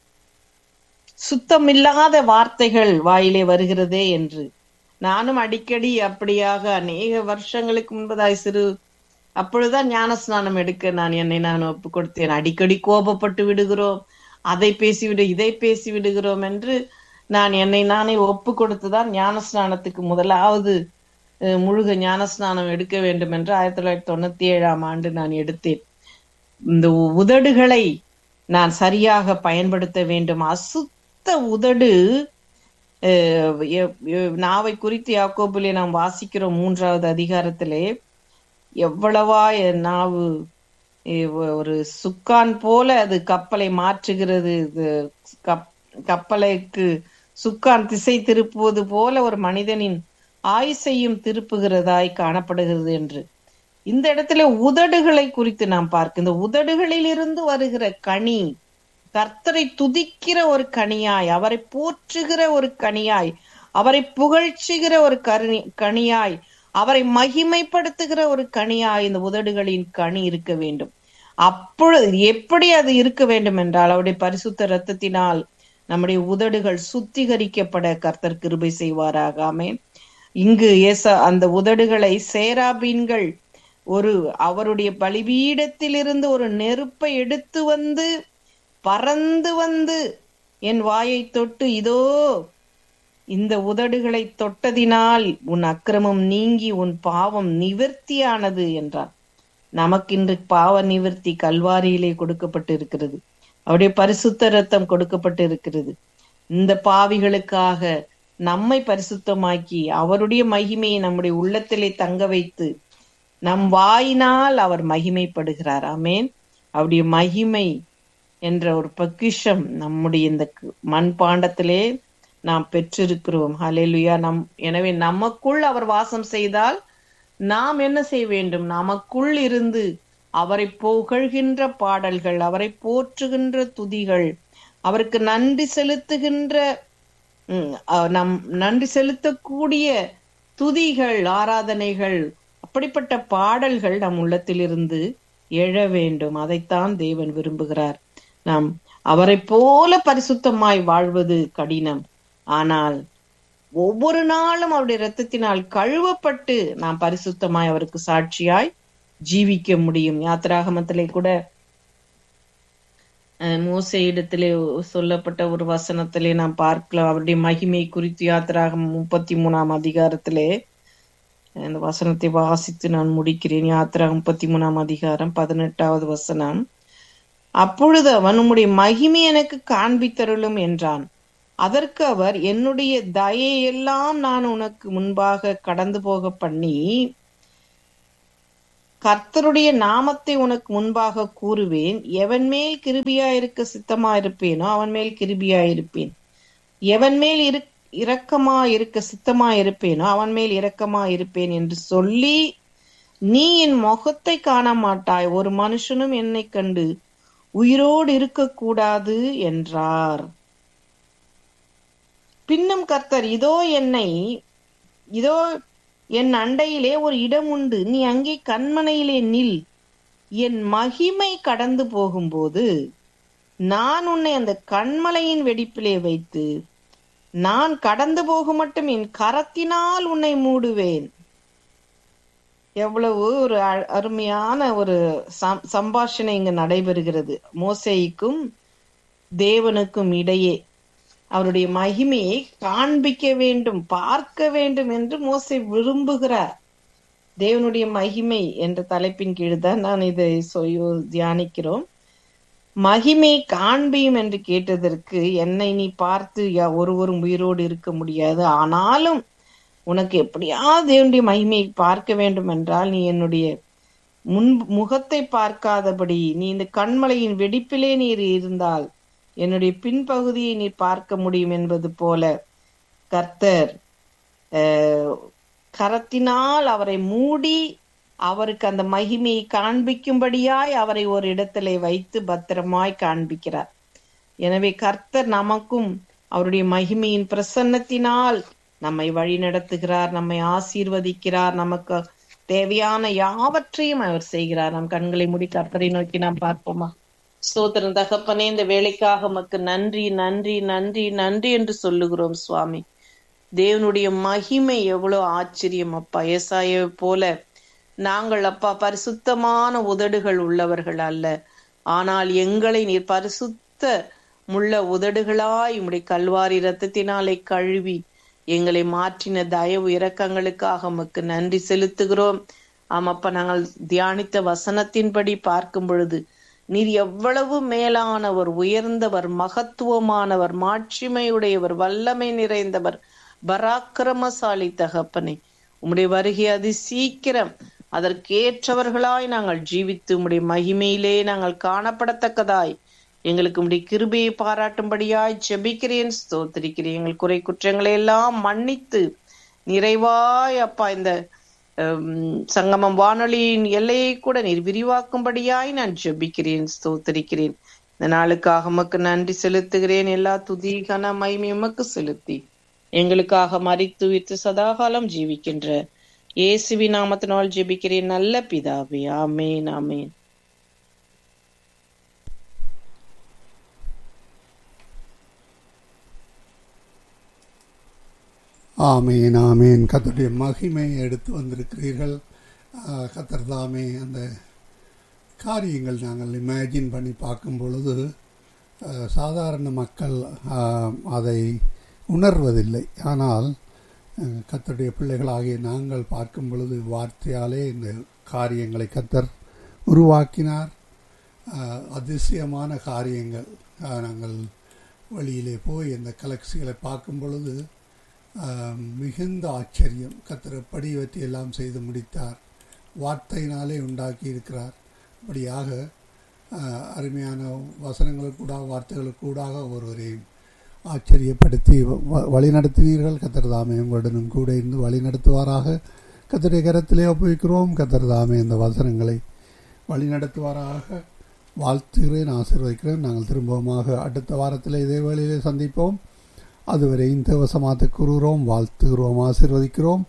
சுத்தமில்லாத வார்த்தைகள் வாயிலே வருகிறதே என்று நானும் அடிக்கடி அப்படியாக அநேக வருஷங்களுக்கு முன்பதாய் சிறு அப்பொழுதுதான் ஞானஸ்நானம் எடுக்க நான் என்னை நான் ஒப்பு கொடுத்தேன் அடிக்கடி கோபப்பட்டு விடுகிறோம் அதை பேசிவிடு இதை பேசி விடுகிறோம் என்று நான் என்னை நானே ஒப்பு கொடுத்துதான் ஞானஸ்நானத்துக்கு முதலாவது அஹ், முழுக ஞானஸ்நானம் எடுக்க வேண்டும் என்று ஆயிரத்தி தொள்ளாயிரத்தி தொண்ணூத்தி ஏழாம் ஆண்டு நான் எடுத்தேன் இந்த உதடுகளை நான் சரியாக பயன்படுத்த வேண்டும் அசுத்த உதடு அஹ், எ- எ- நாவை குறித்து யாக்கோபிலே நாம் வாசிக்கிறோம் மூன்றாவது அதிகாரத்திலே எவ்வளவா என் நாவு எ- ஒரு சுக்கான் போல அது கப்பலை மாற்றுகிறது இது கப் கப்பலைக்கு சுக்கான் திசை திருப்புவது போல ஒரு மனிதனின் ஆயுசையும் திருப்புகிறதாய் காணப்படுகிறது என்று இந்த இடத்துல உதடுகளை குறித்து நாம் பார்க்க இந்த உதடுகளில் இருந்து வருகிற கனி கர்த்தரை துதிக்கிற ஒரு கனியாய் அவரை போற்றுகிற ஒரு கனியாய் அவரை புகழ்ச்சுகிற ஒரு கருணி கனியாய் அவரை மகிமைப்படுத்துகிற ஒரு கனியாய் இந்த உதடுகளின் கனி இருக்க வேண்டும் அப்பொழுது எப்படி அது இருக்க வேண்டும் என்றால் அவருடைய பரிசுத்த இரத்தத்தினால் நம்முடைய உதடுகள் சுத்திகரிக்கப்பட கர்த்தர் கிருபை செய்வாராக ஆமென் இங்கு ஏச அந்த உதடுகளை சேராபீன்கள் ஒரு அவருடைய பலிபீடத்திலிருந்து ஒரு நெருப்பை எடுத்து வந்து பறந்து வந்து என் வாயை தொட்டு இதோ இந்த உதடுகளை தொட்டதினால் உன் அக்கிரமம் நீங்கி உன் பாவம் நிவர்த்தியானது என்றார் நமக்கு இன்று பாவ நிவர்த்தி கல்வாரியிலே கொடுக்கப்பட்டு இருக்கிறது அவருடைய பரிசுத்த ரத்தம் கொடுக்கப்பட்டு இருக்கிறது இந்த பாவிகளுக்காக நம்மை பரிசுத்தமாக்கி அவருடைய மகிமையை நம்முடைய உள்ளத்திலே தங்க வைத்து நம் வாயினால் அவர் மகிமைப்படுகிறார் ஆமேன் அவருடைய மகிமை என்ற ஒரு பொக்கிஷம் நம்முடைய இந்த கு- மண்பாண்டத்திலே நாம் பெற்றிருக்கிறோம் ஹalleluya நம் எனவே நமக்குள் அவர் வாசம் செய்தால் நாம் என்ன செய்ய வேண்டும் நமக்குள் இருந்து அவரை புகழ்கின்ற பாடல்கள் அவரை போற்றுகின்ற துதிகள் அவருக்கு நன்றி செலுத்துகின்ற ம், அஹ், நம் நன்றி செலுத்தக்கூடிய துதிகள் ஆராதனைகள் அப்படிப்பட்ட பாடல்கள் நம் உள்ளத்திலிருந்து எழ வேண்டும் அதைத்தான் தேவன் விரும்புகிறார் நாம் அவரைப் போல பரிசுத்தமாய் வாழ்வது கடினம் ஆனால் ஒவ்வொரு நாளும் அவருடைய இரத்தத்தினால் கழுவப்பட்டு நாம் பரிசுத்தமாய் அவருக்கு சாட்சியாய் ஜீவிக்க முடியும் யாத்திராகமத்திலே கூட அஹ், மோசே இடத்திலே சொல்லப்பட்ட ஒரு வசனத்திலே நாம் பார்க்கலாம் அவருடைய மகிமை குறித்து யாத்திராகமம் முப்பத்தி மூணாம் அதிகாரத்திலே அந்த வசனத்தை வாசித்து நான் முடிக்கிறேன் யாத்திராகம் முப்பத்தி மூணாம் அதிகாரம் பதினெட்டாவது வசனம் அப்பொழுது அவன் உம்முடைய மகிமை எனக்கு காண்பித்தருளும் என்றான் அதற்கு அவர் என்னுடைய தயையெல்லாம் நான் உனக்கு முன்பாக கடந்து போக பண்ணி கர்த்தருடைய நாமத்தை உனக்கு முன்பாக கூறுவேன் எவன் மேல் கிருபியாயிருக்க சித்தமாயிருப்பேனோ அவன் மேல் கிருபியாயிருப்பேன் எவன் மேல் இரு இரக்கமா இருக்க சித்தமா இருப்பேனோ அவன் மேல் இரக்கமா இருப்பேன் என்று சொல்லி நீ என் முகத்தை காண மாட்டாய் ஒரு மனுஷனும் என்னை கண்டு உயிரோடு இருக்கக்கூடாது என்றார் பின்னும் கர்த்தர் இதோ என்னை இதோ என் அண்டையிலே ஒரு இடம் உண்டு நீ அங்கே கண்மனையிலே நில் என் மகிமை கடந்து போகும்போது நான் உன்னை அந்த கண்மலையின் வெடிப்பிலே வைத்து நான் கடந்து போக மட்டும் என் கரத்தினால் உன்னை மூடுவேன் எவ்வளவு ஒரு அ- அருமையான ஒரு சம்- சம்பாஷணை இங்கு நடைபெறுகிறது மோசேய்க்கும் தேவனுக்கும் இடையே அவருடைய மகிமையை காண்பிக்க வேண்டும் பார்க்க வேண்டும் என்று மோசே விரும்புகிறார் தேவனுடைய மகிமை என்ற தலைப்பின் கீழ் தான் நான் இதை சொ- தியானிக்கிறோம் மகிமை காண்பியும் என்று கேட்டதற்கு என்னை நீ பார்த்து யா- ஒருவரும் உயிரோடு இருக்க முடியாது ஆனாலும் உனக்கு எப்படியாவது தேவனுடைய மகிமையை பார்க்க வேண்டும் என்றால் நீ என்னுடைய முன் முகத்தை பார்க்காதபடி நீ இந்த கண்மலையின் வெடிப்பிலே நீர் இருந்தால் என்னுடைய பின்பகுதியை நீர் பார்க்க முடியும் என்பது போல கர்த்தர் அஹ், கரத்தினால் அவரை மூடி அவருக்கு அந்த மகிமையை காண்பிக்கும்படியாய் அவரை ஒரு இடத்திலே வைத்து பத்திரமாய் காண்பிக்கிறார் எனவே கர்த்தர் நமக்கும் அவருடைய மகிமையின் பிரசன்னத்தினால் நம்மை வழி நடத்துகிறார் நம்மை ஆசீர்வதிக்கிறார் நமக்கு தேவையான யாவற்றையும் அவர் செய்கிறார் நம் கண்களை மூடி கர்த்தரை நோக்கி நாம் பார்ப்போமா ஸ்தோத்திரம் தகப்பனே இந்த வேலைக்காக உமக்கு நன்றி நன்றி நன்றி நன்றி என்று சொல்லுகிறோம் சுவாமி தேவனுடைய மகிமை எவ்வளவு ஆச்சரியம் அப்பா ஏசாயை போல நாங்கள் அப்பா பரிசுத்தமான உதடுகள் உள்ளவர்கள் அல்ல ஆனால் எங்களை நீர் பரிசுத்த முள்ள உதடுகளாய் உம்முடைய கல்வாரி இரத்தத்தினாலே கழுவி எங்களை மாற்றின தயவு இரக்கங்களுக்காக உமக்கு நன்றி செலுத்துகிறோம் ஆமாப்பா நாங்கள் தியானித்த வசனத்தின்படி பார்க்கும் பொழுது நீர் எவ்வளவு மேலானவர் உயர்ந்தவர் மகத்துவமானவர் மாட்சிமையுடையவர் வல்லமை நிறைந்தவர் பராக்கிரமசாலி தகப்பனே உம்முடைய வருகை அதி சீக்கிரம் அதற்கேற்றவர்களாய் நாங்கள் ஜீவித்து உம்முடைய மகிமையிலே நாங்கள் காணப்படத்தக்கதாய் எங்களுக்கு உம்முடைய கிருபையை பாராட்டும்படியாய் ஜெபிக்கிறேன் ஸ்தோத்திரிக்கிறேன் எங்கள் குறை குற்றங்களை எல்லாம் மன்னித்து நிறைவாய் அப்பா இந்த ஹம், சங்கமம் வானொலியின் எல்லையை கூட நீர் விரிவாக்கும்படியாய் நான் ஜெபிக்கிறேன் ஸ்தோத்திரிக்கிறேன் இந்த நாளுக்காக உமக்கு நன்றி செலுத்துகிறேன் எல்லா துதி கன மகிமை உமக்கு செலுத்தி எங்களுக்காக மறித்து வித்து சதாகாலம் ஜீவிக்கின்ற இயேசுவி நாமத்தினால் ஜெபிக்கிறேன் நல்ல பிதாவே ஆமேன் ஆமேன் ஆமேன் ஆமேன் கத்தருடைய மகிமையை எடுத்து வந்திருக்கிறீர்கள் ஆஹ், கத்தர் தாமே அந்த காரியங்கள் நாங்கள் இமேஜின் பண்ணி பார்க்கும் பொழுது ஆஹ், சாதாரண மக்கள் ஆஹ், அதை உணர்வதில்லை ஆனால் ஆஹ், கர்த்தருடைய பிள்ளைகளாகிய நாங்கள் பார்க்கும் பொழுது வார்த்தையாலே இந்த காரியங்களை கத்தர் உருவாக்கினார் ஆஹ், அதிசயமான காரியங்கள் ஆஹ், நாங்கள் வழியிலே போய் இந்த கலெக்சிகளை பார்க்கும் பொழுது ஆஹ், மிகுந்த ஆச்சரியம் கத்தர் எப்படி இவற்றை எல்லாம் செய்து முடித்தார் வார்த்தையினாலே உண்டாக்கி இருக்கிறார் அப்படியாக ஆஹ், அருமையான வசனங்களுக்கூடாக வார்த்தைகளுக்கூடாக ஒருவரையும் ஆச்சரியப்படுத்தி வ- வழிநடத்தினீர்கள் கத்தர் தாமே உங்களுடனும் கூட இருந்து வழி நடத்துவாராக கத்தருடைய கரத்திலே ஒப்புவிக்கிறோம் கத்தர் தாமே இந்த வசனங்களை வழி நடத்துவாராக வாழ்த்துகிறேன் ஆசீர்வதிக்கிறேன் நாங்கள் திரும்பவுமாக அடுத்த வாரத்தில் இதே வேளையிலே சந்திப்போம் அதுவரை இந்த வசமாத்த கூறுகிறோம் வாழ்த்துகிறோம் ஆசீர்வதிக்கிறோம்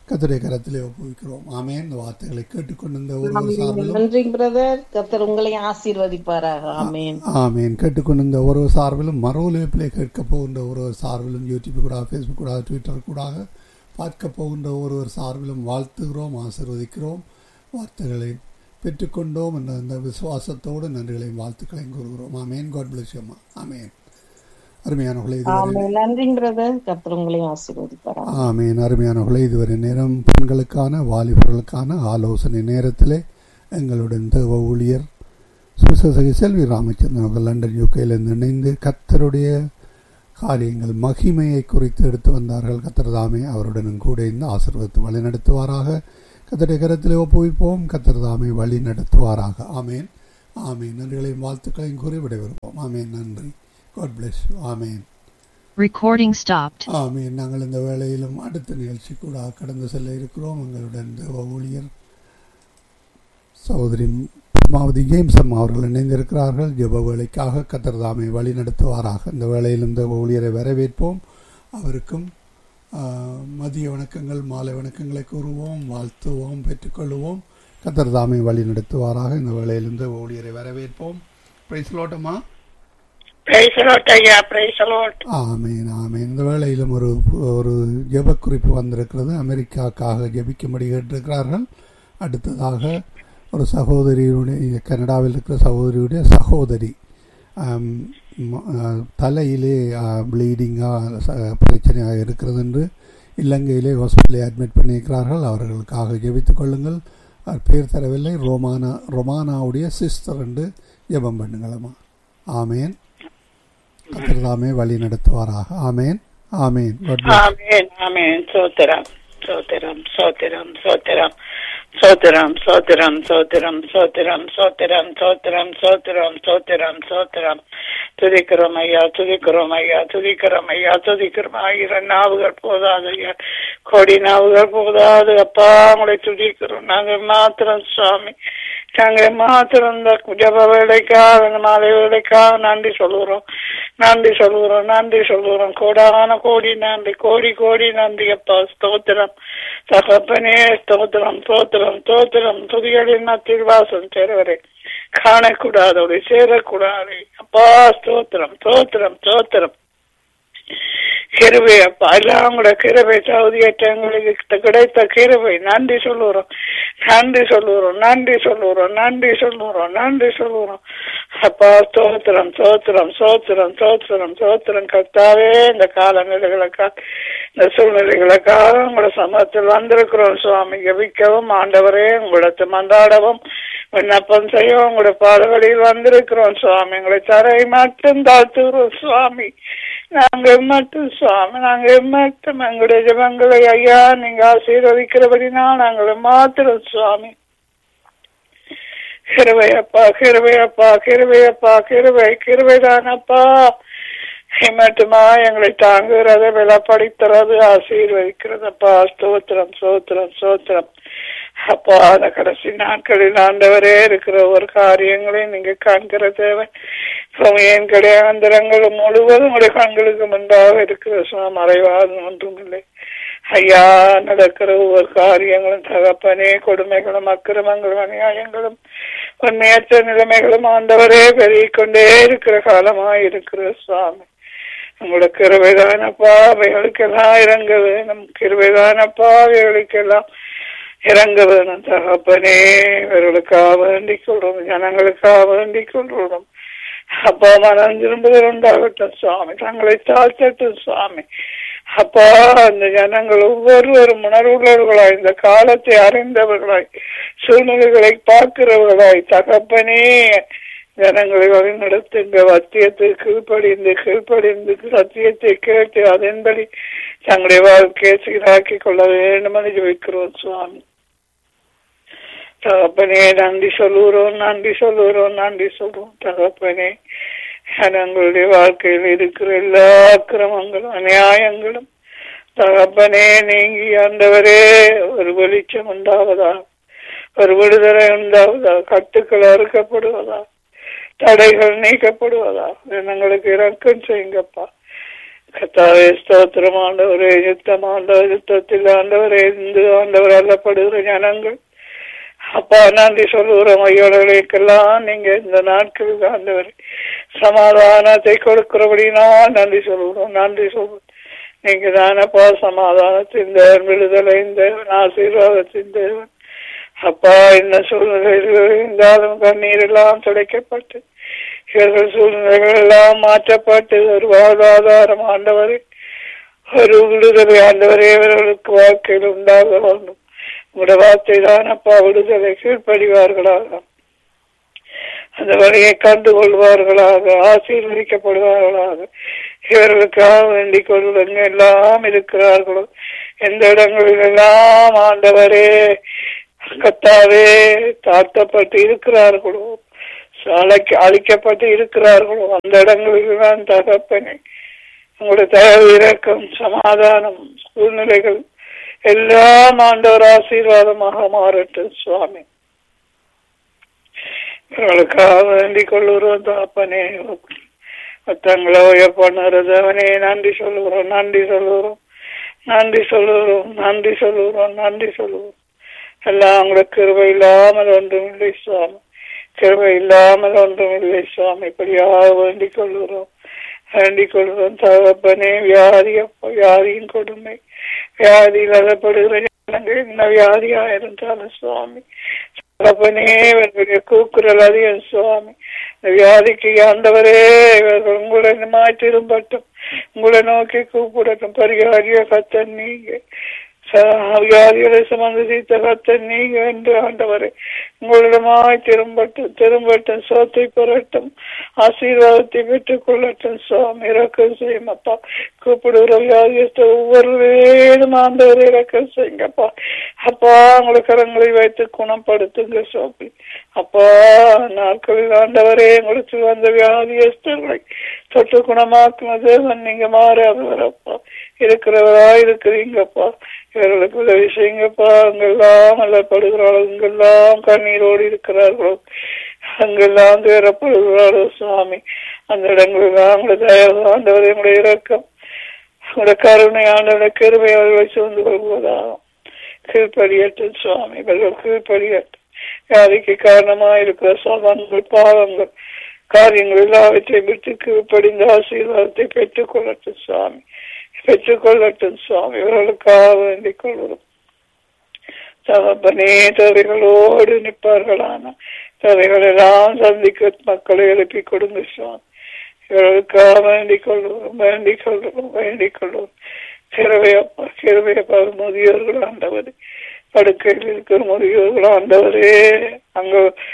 கத்தரை கரத்திலே ஒப்புவிக்கிறோம் ஆமென் இந்த வார்த்தைகளை கேட்டுக்கொண்டிருந்த ஒருவர் சார்பிலும் நன்றி பிரதர் கத்தர் உங்களை ஆசீர்வதிப்பாராக ஆமேன் ஆமேன் கேட்டுக்கொண்டிருந்த ஒரு சார்பிலும் மறு ஒலிப்பிலே கேட்க போகின்ற ஒருவர் சார்பிலும் யூடியூப் கூட ஃபேஸ்புக் கூட ட்விட்டர் கூட பார்க்க போகின்ற ஒருவர் சார்பிலும் வாழ்த்துகிறோம் ஆசீர்வதிக்கிறோம் வார்த்தைகளை பெற்றுக்கொண்டோம் என்ற அந்த விசுவாசத்தோடு நன்றிகளையும் வாழ்த்துக்களையும் கூறுகிறோம் ஆமேன் காட் பிளஸ் அம்மா ஆமேன் அருமையானவர்களே இதுவரை ஆமேன் நன்றி பிரதர் கத்தர் உங்களை ஆசீர்வதிப்பாராக ஆமீன் அருமையானவர்களே இதுவரை நேரம் பெண்களுக்கான வாலிபர்களுக்கான ஆலோசனை நேரத்திலே எங்களுடன் தேவ ஊழியர் சுசசகி செல்வி ராமச்சந்திரன் அவர்கள் லண்டன் யூகேயிலிருந்து இணைந்து கத்தருடைய காரியங்கள் மகிமையை குறித்து எடுத்து வந்தார்கள் கத்தர் தாமே அவருடனும் கூட இந்த ஆசீர்வத்து வழி நடத்துவாராக கத்தருடைய கரத்திலே ஒப்புவிப்போம் கத்தர் தாமே வழி நடத்துவாராக ஆமேன் ஆமேன் நன்றிகளையும் வாழ்த்துக்களையும் கூறி விடைபெறுவோம் ஆமேன் நன்றி காட் பிளஸ் ஆமேன் Recording stopped. ஆமீன் நாங்கள் இந்த வேளையிலும் அடுத்த நிகழ்ச்சி கூட கடந்து செல்ல இருக்கிறோம் எங்களுடன் தேவ ஊழியர் சகோதரி பத்மாவதி ஜேம்ஸ் அம்மா அவர்கள் இணைந்திருக்கிறார்கள் ஜெப வேலைக்காக கத்தர்தாமை வழி நடத்துவாராக இந்த வேளையிலும் தேவ ஊழியரை வரவேற்போம் அவருக்கும் ஆ, மதிய வணக்கங்கள் மாலை வணக்கங்களை கூறுவோம் வாழ்த்துவோம் பெற்றுக்கொள்வோம் கத்தர்தாமை வழி நடத்துவாராக இந்த வேளையிலும் தேவ ஊழியரை வரவேற்போம் பிரைஸ்லோட்டமா பிரைஸ் அலாட் ஐயா பிரைஸ் அலாட் ஆமீன் ஆமீன் இந்த வேளையிலும் ஒரு ஒரு ஜெப குறிப்பு வந்திருக்கிறது அமெரிக்காக்காக ஜெபிக்கும்படி கேட்டிருக்கிறார்கள் அடுத்ததாக ஒரு சகோதரியுடைய கனடாவில் இருக்கிற சகோதரியுடைய சகோதரி ஆம், ம- ஆ, தலையிலே ப்ளீடிங்காக பிரச்சனையாக இருக்கிறது என்று இலங்கையிலே ஹாஸ்பிட்டலில் அட்மிட் பண்ணியிருக்கிறார்கள் அவர்களுக்காக ஜெபித்துக் கொள்ளுங்கள் அவர் பேர் தரவில்லை ரொமானா ரொமானாவுடைய சிஸ்டர் என்று ஜெபம் பண்ணுங்களம்மா ஆமேன் கத்திரதாமே வழி நடத்துவாராக ஆமேன் ஆமேன் God bless. ஆமென் ஆமென் சோத்திரம் சோத்திரம் சோத்திரம் சோத்திரம் சோத்திரம் சோத்திரம் சோத்திரம் சோத்திரம் சோத்திரம் சோத்திரம் சோத்திரம் சோத்திரம் சோத்திரம் துதிக்கிறோம் ஐயா துதிக்கிறோம் ஐயா துதிக்கிறோம் ஐயா துதிக்கிறோம் ஆயிரம் நாவுகள் போதாது ஐயா கோடி நாவுகள் போதாது அப்பா உங்களை துதிக்கிறோம் நாங்கள் மாத்திரம் சுவாமி நாங்கள் மாத்திரம் இந்த ஜப வேலைக்காக இந்த மாலை வேலைக்காக நன்றி சொல்லுகிறோம் நன்றி சொல்லுகிறோம் நன்றி சொல்லுகிறோம் கோடான கோடி நன்றி கோடி கோடி நன்றி அப்பா ஸ்தோத்திரம் தகப்பனே ஸ்தோத்திரம் ஸ்தோத்திரம் ஸ்தோத்திரம் துதிகளின் மத்தியில் வாசம் சேரவரை காணக்கூடாதோடு சேரக்கூடாது அப்பா ஸ்தோத்திரம் ஸ்தோத்திரம் ஸ்தோத்திரம் கிருபை அப்பா எல்லாம் கூட கிருபை சவுதியற்ற எங்களுக்கு கிடைத்த கிருபை நன்றி சொல்லுகிறோம் நன்றி சொல்லுகிறோம் நன்றி சொல்லுகிறோம் நன்றி சொல்லுகிறோம் நன்றி சொல்லுகிறோம் அப்பா ஸ்தோத்திரம் ஸ்தோத்திரம் ஸ்தோத்திரம் ஸ்தோத்திரம் ஸ்தோத்திரம் கர்த்தாவே இந்த காலநிலைகளுக்காக இந்த சூழ்நிலைகளுக்காக உங்களோட சமூகத்தில் வந்திருக்கிறோம் சுவாமி ஜபிக்கவும் ஆண்டவரே உங்களோட மன்றாடவும் விண்ணப்பம் செய்யவும் உங்களோட பாடுகளில் வந்திருக்கிறோம் சுவாமி உங்களை தரை மட்டும் தாழ்த்துகிறோம் சுவாமி நாங்க மட்டும் சுவாமி நாங்க மட்டும் எங்களுடைய ஜபங்களை ஐயா நீங்க ஆசீர்வதிக்கிறபடினா நாங்களை மாத்திரம் சுவாமி கிருபையப்பா கிருபையப்பா கிருபையப்பா கிருபை கிருபைதானப்பா மட்டுமா எங்களை தாங்குகிறது விலப்படித்துறது ஆசீர்வதிக்கிறதப்பா ஸ்தோத்திரம் ஸ்தோத்திரம் ஸ்தோத்திரம் அப்பா அந்த கடைசி நாட்களில் ஆண்டவரே இருக்கிற ஒரு காரியங்களையும் நீங்க காண்கிற தேவன் என் கிடையாந்திரங்கள் முழுவதும் உடைய கண்களுக்கு முன்பாக இருக்கிற சும்மா மறைவாது ஒன்றும் இல்லை ஐயா நடக்கிற ஒவ்வொரு காரியங்களும் தகப்பனே கொடுமைகளும் அக்கிரமங்களும் அநியாயங்களும் உண்மையற்ற நிலைமைகளும் ஆண்டவரே பெருகிக்கொண்டே இருக்கிற காலமா இருக்கிற சுவாமி உங்களோட கிருபைதானப்பா அவைகளுக்கெல்லாம் இறங்க வேணும் கிருபைதானப்பா அவைகளுக்கெல்லாம் இறங்க வேணும் தகப்பனே இவர்களுக்காக வேண்டிக் கொள்றோம் ஜனங்களுக்காக வேண்டிக் கொள்றோம் அப்பா மனம் திரும்புதல் உண்டாகட்டும் சுவாமி தங்களை தாழ்த்தட்டும் சுவாமி அப்பா அந்த ஜனங்கள் ஒவ்வொருவரும் உணர்வுள்ளவர்களாய் இந்த காலத்தை அறிந்தவர்களாய் சூழ்நிலைகளை பார்க்கிறவர்களாய் தகப்பனே ஜனங்களை வழிநடத்துங்க வத்தியத்தை கீழ்ப்படிந்து கீழ்ப்படிந்து சத்தியத்தை கேட்டு அதன்படி தங்களுடைய வாழ்க்கையை சீராக்கி கொள்ள வேண்டும் என்று ஜெபிக்கிறோம் சுவாமி தகப்பனே நன்றி சொல்லுகிறோம் நன்றி சொல்லுகிறோம் நன்றி சொல்லுவோம் தகப்பனே எங்களுடைய வாழ்க்கையில் இருக்கிற எல்லா அக்கிரமங்களும் அநியாயங்களும் தகப்பனே நீங்கி ஆண்டவரே ஒரு வெளிச்சம் உண்டாவதா ஒரு விடுதலை உண்டாவதா கட்டுக்கள் அறுக்கப்படுவதா தடைகள் நீக்கப்படுவதா எங்களுக்கு இறக்கம் செய்யுங்கப்பா கத்தாவே ஸ்தோத்திரம் ஆண்டவரே யுத்தம் ஆண்டவர் யுத்தத்தில் ஆண்டவரே இந்து ஆண்டவர் அல்லப்படுகிற ஜனங்கள் அப்பா நன்றி சொல்லுகிறோம் ஐயோர்களுக்கெல்லாம் நீங்க இந்த நாட்களுக்கு ஆண்டவர் சமாதானத்தை கொடுக்கிறபடினால் நன்றி சொல்லுகிறோம் நன்றி சொல்லுவோம் நீங்க தானப்பா சமாதானத்தின் தேவன் விடுதலையின் தேவன் ஆசீர்வாதத்தின் தேவன் அப்பா என்ன சூழ்நிலையில் இருந்தாலும் கண்ணீர் எல்லாம் துடைக்கப்பட்டு இவர்கள் சூழ்நிலைகள் எல்லாம் மாற்றப்பட்டு ஒரு வாழ்வாதாரம் ஆண்டவரே ஒரு விடுதலை ஆண்டவரே இவர்களுக்கு வாழ்க்கையில் உண்டாக வேண்டும் உங்களோட வார்த்தை தான் அப்பா விடுதலை கீழ்ப்படிவார்களாக அந்த வழியை கண்டு கொள்வார்களாக ஆசீர்வதிக்கப்படுவார்களாக இவர்களுக்காக வேண்டிக் கொள்வங்க எல்லாம் இருக்கிறார்களோ எந்த இடங்களில் எல்லாம் ஆண்டவரே கத்தாவே தாழ்த்தப்பட்டு இருக்கிறார்களோ அழைக்க அழிக்கப்பட்டு இருக்கிறார்களோ அந்த இடங்களில் தான் தகப்பனே உங்களுடைய தயவு இறக்கம் சமாதானம் சூழ்நிலைகள் எல்லாம் ஆண்டவர் ஆசீர்வாதமாக மாறட்டும் சுவாமி இவர்களுக்காக வேண்டிக் கொள்ளுகிறோம் தாப்பனே தங்களை உயர்பண்ணுறதவனே நன்றி சொல்லுகிறோம் நன்றி சொல்லுகிறோம் நன்றி சொல்லுகிறோம் நன்றி சொல்லுகிறோம் நன்றி சொல்லுகிறோம் எல்லாம் உங்களுக்கு கிருபை இல்லாமல் ஒன்றும் இல்லை சுவாமி கிருபை இல்லாமல் ஒன்றும் இல்லை சுவாமி இப்படியாக வேண்டிக் கொள்கிறோம் வேண்டிக் கொள்கிறோம் தகப்பனே வியாதி அப்ப வியாதியின் கொடுமை வியாதியில் அகப்படுகிற ஜனங்கள் என்ன வியாதியா இருந்தாலும் சுவாமி தகப்பனே இவர்களுடைய கூக்குரல் அதிகம் சுவாமி இந்த வியாதிக்கு ஆண்டவரே இவர்கள் உங்களை மாற்றி திரும்பட்டும் உங்களை நோக்கி கூப்பிடட்டும் பரிகாரிய கத்தன் நீங்க வியாதிகளை சுமந்து தீர்த்த கத்தன் நீங்க என்று ஆண்டவரே உங்களிடமாய் திரும்பட்டும் திரும்பட்டும் சோத்தை பெறட்டும் ஆசீர்வாதத்தை பெற்றுக் கொள்ளட்டும் சுவாமி இறக்கம் செய்யும் அப்பா கூப்பிடுகிற வியாதியத்தை ஒவ்வொரு வேணும் ஆண்டவர் இறக்கம் செய்யுங்கப்பா அப்பா உங்களை கரங்களை வைத்து குணப்படுத்துங்க சுவாமி அப்பா நாட்களில் ஆண்டவரே உங்களுக்கு வந்த வியாதியஸ்தர்களை தொட்டு குணமாக்குன தேவன் நீங்க மாறாதவரப்பா இருக்கிறவரா இருக்கிறீங்கப்பா இவர்களுக்கு உதவி செய்யுங்கப்பா அங்கெல்லாம் அல்லப்படுகிறாளோ அங்கெல்லாம் கண்ணீரோடு இருக்கிறார்களோ அங்கெல்லாம் துயரப்படுகிறாளோ சுவாமி அந்த இடங்களெல்லாம் உங்களை தயவு ஆண்டவர் எங்களுடைய இறக்கம் உங்களோட கருணை ஆண்டவரை கருமை அவர்களை சூழ்ந்து கொள்வதாகும் கீழ்ப்படியட்டும் சுவாமி இவர்கள் கீழ்ப்படியட்டும் வியாதிக்கு காரணமா இருக்கிற சோதங்கள் பாவங்கள் காரியங்கள் எல்லாவற்றையும் விட்டு கீழ்ப்படிந்த ஆசீர்வாதத்தை பெற்றுக் கொள்ளட்டும் சுவாமி பெற்றுக் கொள்ளட்டும் சுவாமி இவர்களுக்காக வேண்டிக் கொள்வதும் தகப்பனே தேவைகளோடு நிற்பார்களான தேவைகள் எல்லாம் சந்திக்க மக்களை எழுப்பி கொடுங்க சுவாமி இவர்களுக்காக வேண்டிக் கொள்வோம் வேண்டிக் கொள்வோம் வேண்டிக் கொள்வோம் கிருவையப்பா கிருவையப்பா முதியோர்கள் ஆண்டவர் படுக்கையில் இருக்கிற முதியோர்கள் ஆண்டவரே அங்க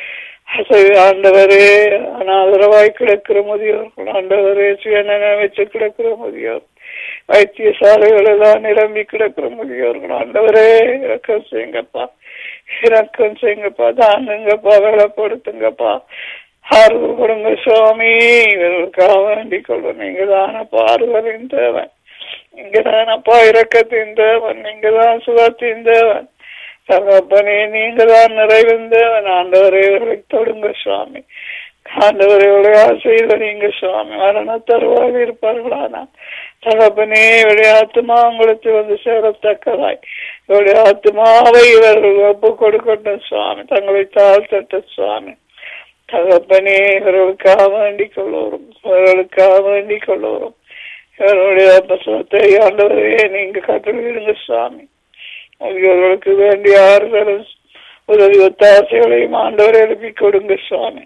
ஆண்டவரே அனாதரவாய் கிடக்கிற முதியோர்கள் ஆண்டவரே சுயநல வச்சு கிடக்கிற முதியோர் வைத்தியசாலைகள் எல்லாம் நிரம்பி கிடக்கிற முதியோர்கள் ஆண்டவரே இறக்கம் செய்யுங்கப்பா இறக்கம் செய்யுங்கப்பா தாங்குங்கப்பா வேலைப்படுத்துங்கப்பா ஆறுதல் கொடுங்க சுவாமி இவர்களுக்காக வேண்டிக் கொள்வோம் நீங்க தானப்பா ஆறுதலின் தேவன் நீங்க தானப்பா இறக்கத்தின் தேவன் நீங்க தான் சுகத்தின் தேவன் தகப்பனே நீங்க தான் நிறைவின் தேவன் ஆண்டவரே இவர்களை தொடுங்க சுவாமி ஆண்டவரையோட ஆசைவரீங்க சுவாமி மரண தருவாக இருப்பார்களானா தகப்பனே இவருடைய ஆத்மா உங்களுக்கு வந்து சேரத்தக்கதாய் இவருடைய ஆத்மாவை இவர்கள் ஒப்பு கொடுக்கட்டும் சுவாமி தங்களை தாழ்த்தட்டும் சுவாமி தகப்பனே இவர்களுக்காக வேண்டிக் கொள்வோரும் இவர்களுக்காக வேண்டிக் கொள்வோரும் இவருடைய பசுவத்தை ஆண்டவரே நீங்க கட்டளையிடுங்க சுவாமி இவர்களுக்கு வேண்டிய ஆறுதலும் உதவி ஒத்தாசைகளையும் ஆண்டவரை எழுப்பி கொடுங்க சுவாமி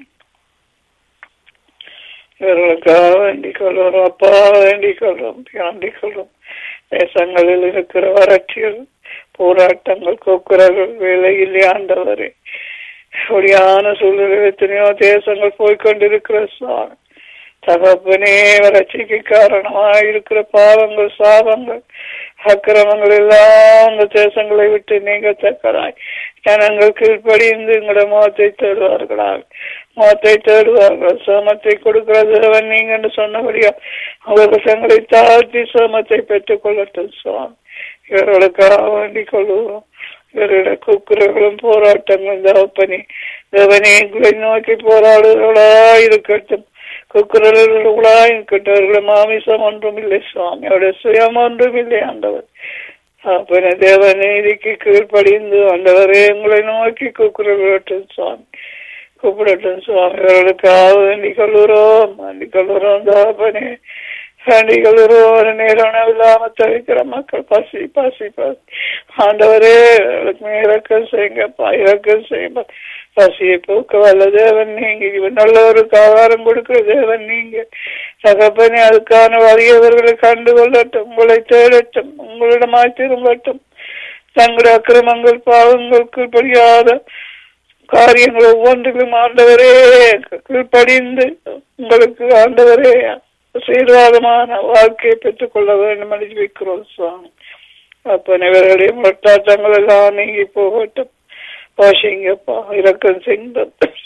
இவர்களுக்காக வேண்டிக் கொள்வோம் அப்பா வேண்டிக் கொள்வோம் வேண்டிக் கொள்வோம் தேசங்களில் இருக்கிற வறட்சிகள் போராட்டங்கள் கொக்குரல்கள் வேலையில் ஆண்டவரே ஒளியான சூழ்நிலை எத்தனையோ தேசங்கள் போய்கொண்டிருக்கிற சுவாமி தகப்பனே வறட்சிக்கு காரணமாக இருக்கிற பாவங்கள் சாபங்கள் அக்கிரமங்கள் எல்லாம் அந்த தேசங்களை விட்டு நீங்க தக்கராய் ஜனங்கள் கீழ்ப்படிந்து எங்களோட முகத்தை தேடுவார்களாக முகத்தை தேடுவார்கள் சோமத்தை கொடுக்கிற தேவன் நீங்க என்று சொன்னபடியா அவர்கள் தங்களை தாழ்த்தி சோமத்தை பெற்றுக் கொள்ளட்டும் சுவாமி இவர்களுக்காக வேண்டிக் கொள்வோம் இவருடைய கூக்குறர்களும் போராட்டங்கள் தகப்பனே தேவனே எங்களை நோக்கி போராடுகளா இருக்கட்டும் குக்குரல்களாய் கிட்டவர்கள் மாமிசம் ஒன்றும் இல்லை சுவாமி அவருடைய சுயம் ஒன்றும் இல்லை ஆண்டவர் அப்பன தேவ நீதிக்கு கீழ்ப்படிந்து ஆண்டவரே உங்களை நோக்கி கூக்குரல் விடட்டும் சுவாமி கூப்பிடட்டும் சுவாமி அவர்களுக்காக வேண்டி கொள்ளுறோம் வேண்டி கொள்ளுறோம் தாபனே வேண்டி கொள்ளுறோம் ஒரு நேரம் இல்லாம தவிக்கிற மக்கள் பசி பசி பசி ஆண்டவரே அவர்களுக்கு இறக்கம் செய்யுங்கப்பா இறக்கம் செய்யுங்க பசியை போக்க வல்ல தேவன் நீங்க இவன் நல்லவருக்கு ஆகாரம் கொடுக்கிற தேவன் நீங்க தகப்பனே அதுக்கான வலியவர்களை கண்டு கொள்ளட்டும் உங்களை தேடட்டும் உங்களிடமாய் திரும்பட்டும் தங்களுடைய அக்கிரமங்கள் பாவங்களுக்கு படியாத காரியங்கள் ஒவ்வொன்றிலும் ஆண்டவரே கீழ்ப்படிந்து உங்களுக்கு ஆண்டவரே ஆசீர்வாதமான வாழ்க்கையை பெற்றுக் கொள்ள வேண்டும் என்று வைக்கிறோம் சுவாமி அப்ப இவர்களுடைய முட்டாட்டங்கள் எல்லாம் நீங்கி போகட்டும் வாசிங்கப்பா இறக்கம் செய்த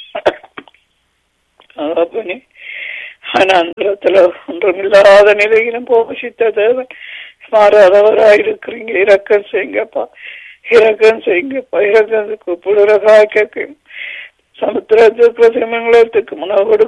அப்பனே அனந்தரத்துல ஒன்றுமில்லாத நிலையிலும் போஷித்த தேவன் மாறாதவராயிருக்கிறீங்க இறக்கம் செய்யுங்கப்பா இறக்கம் செய்யுங்கப்பா இறக்கம் கூப்பிடுற காய்க்கும் சமுத்திரத்துக்கு சிமங்களத்துக்கு உணவு கொடுக்க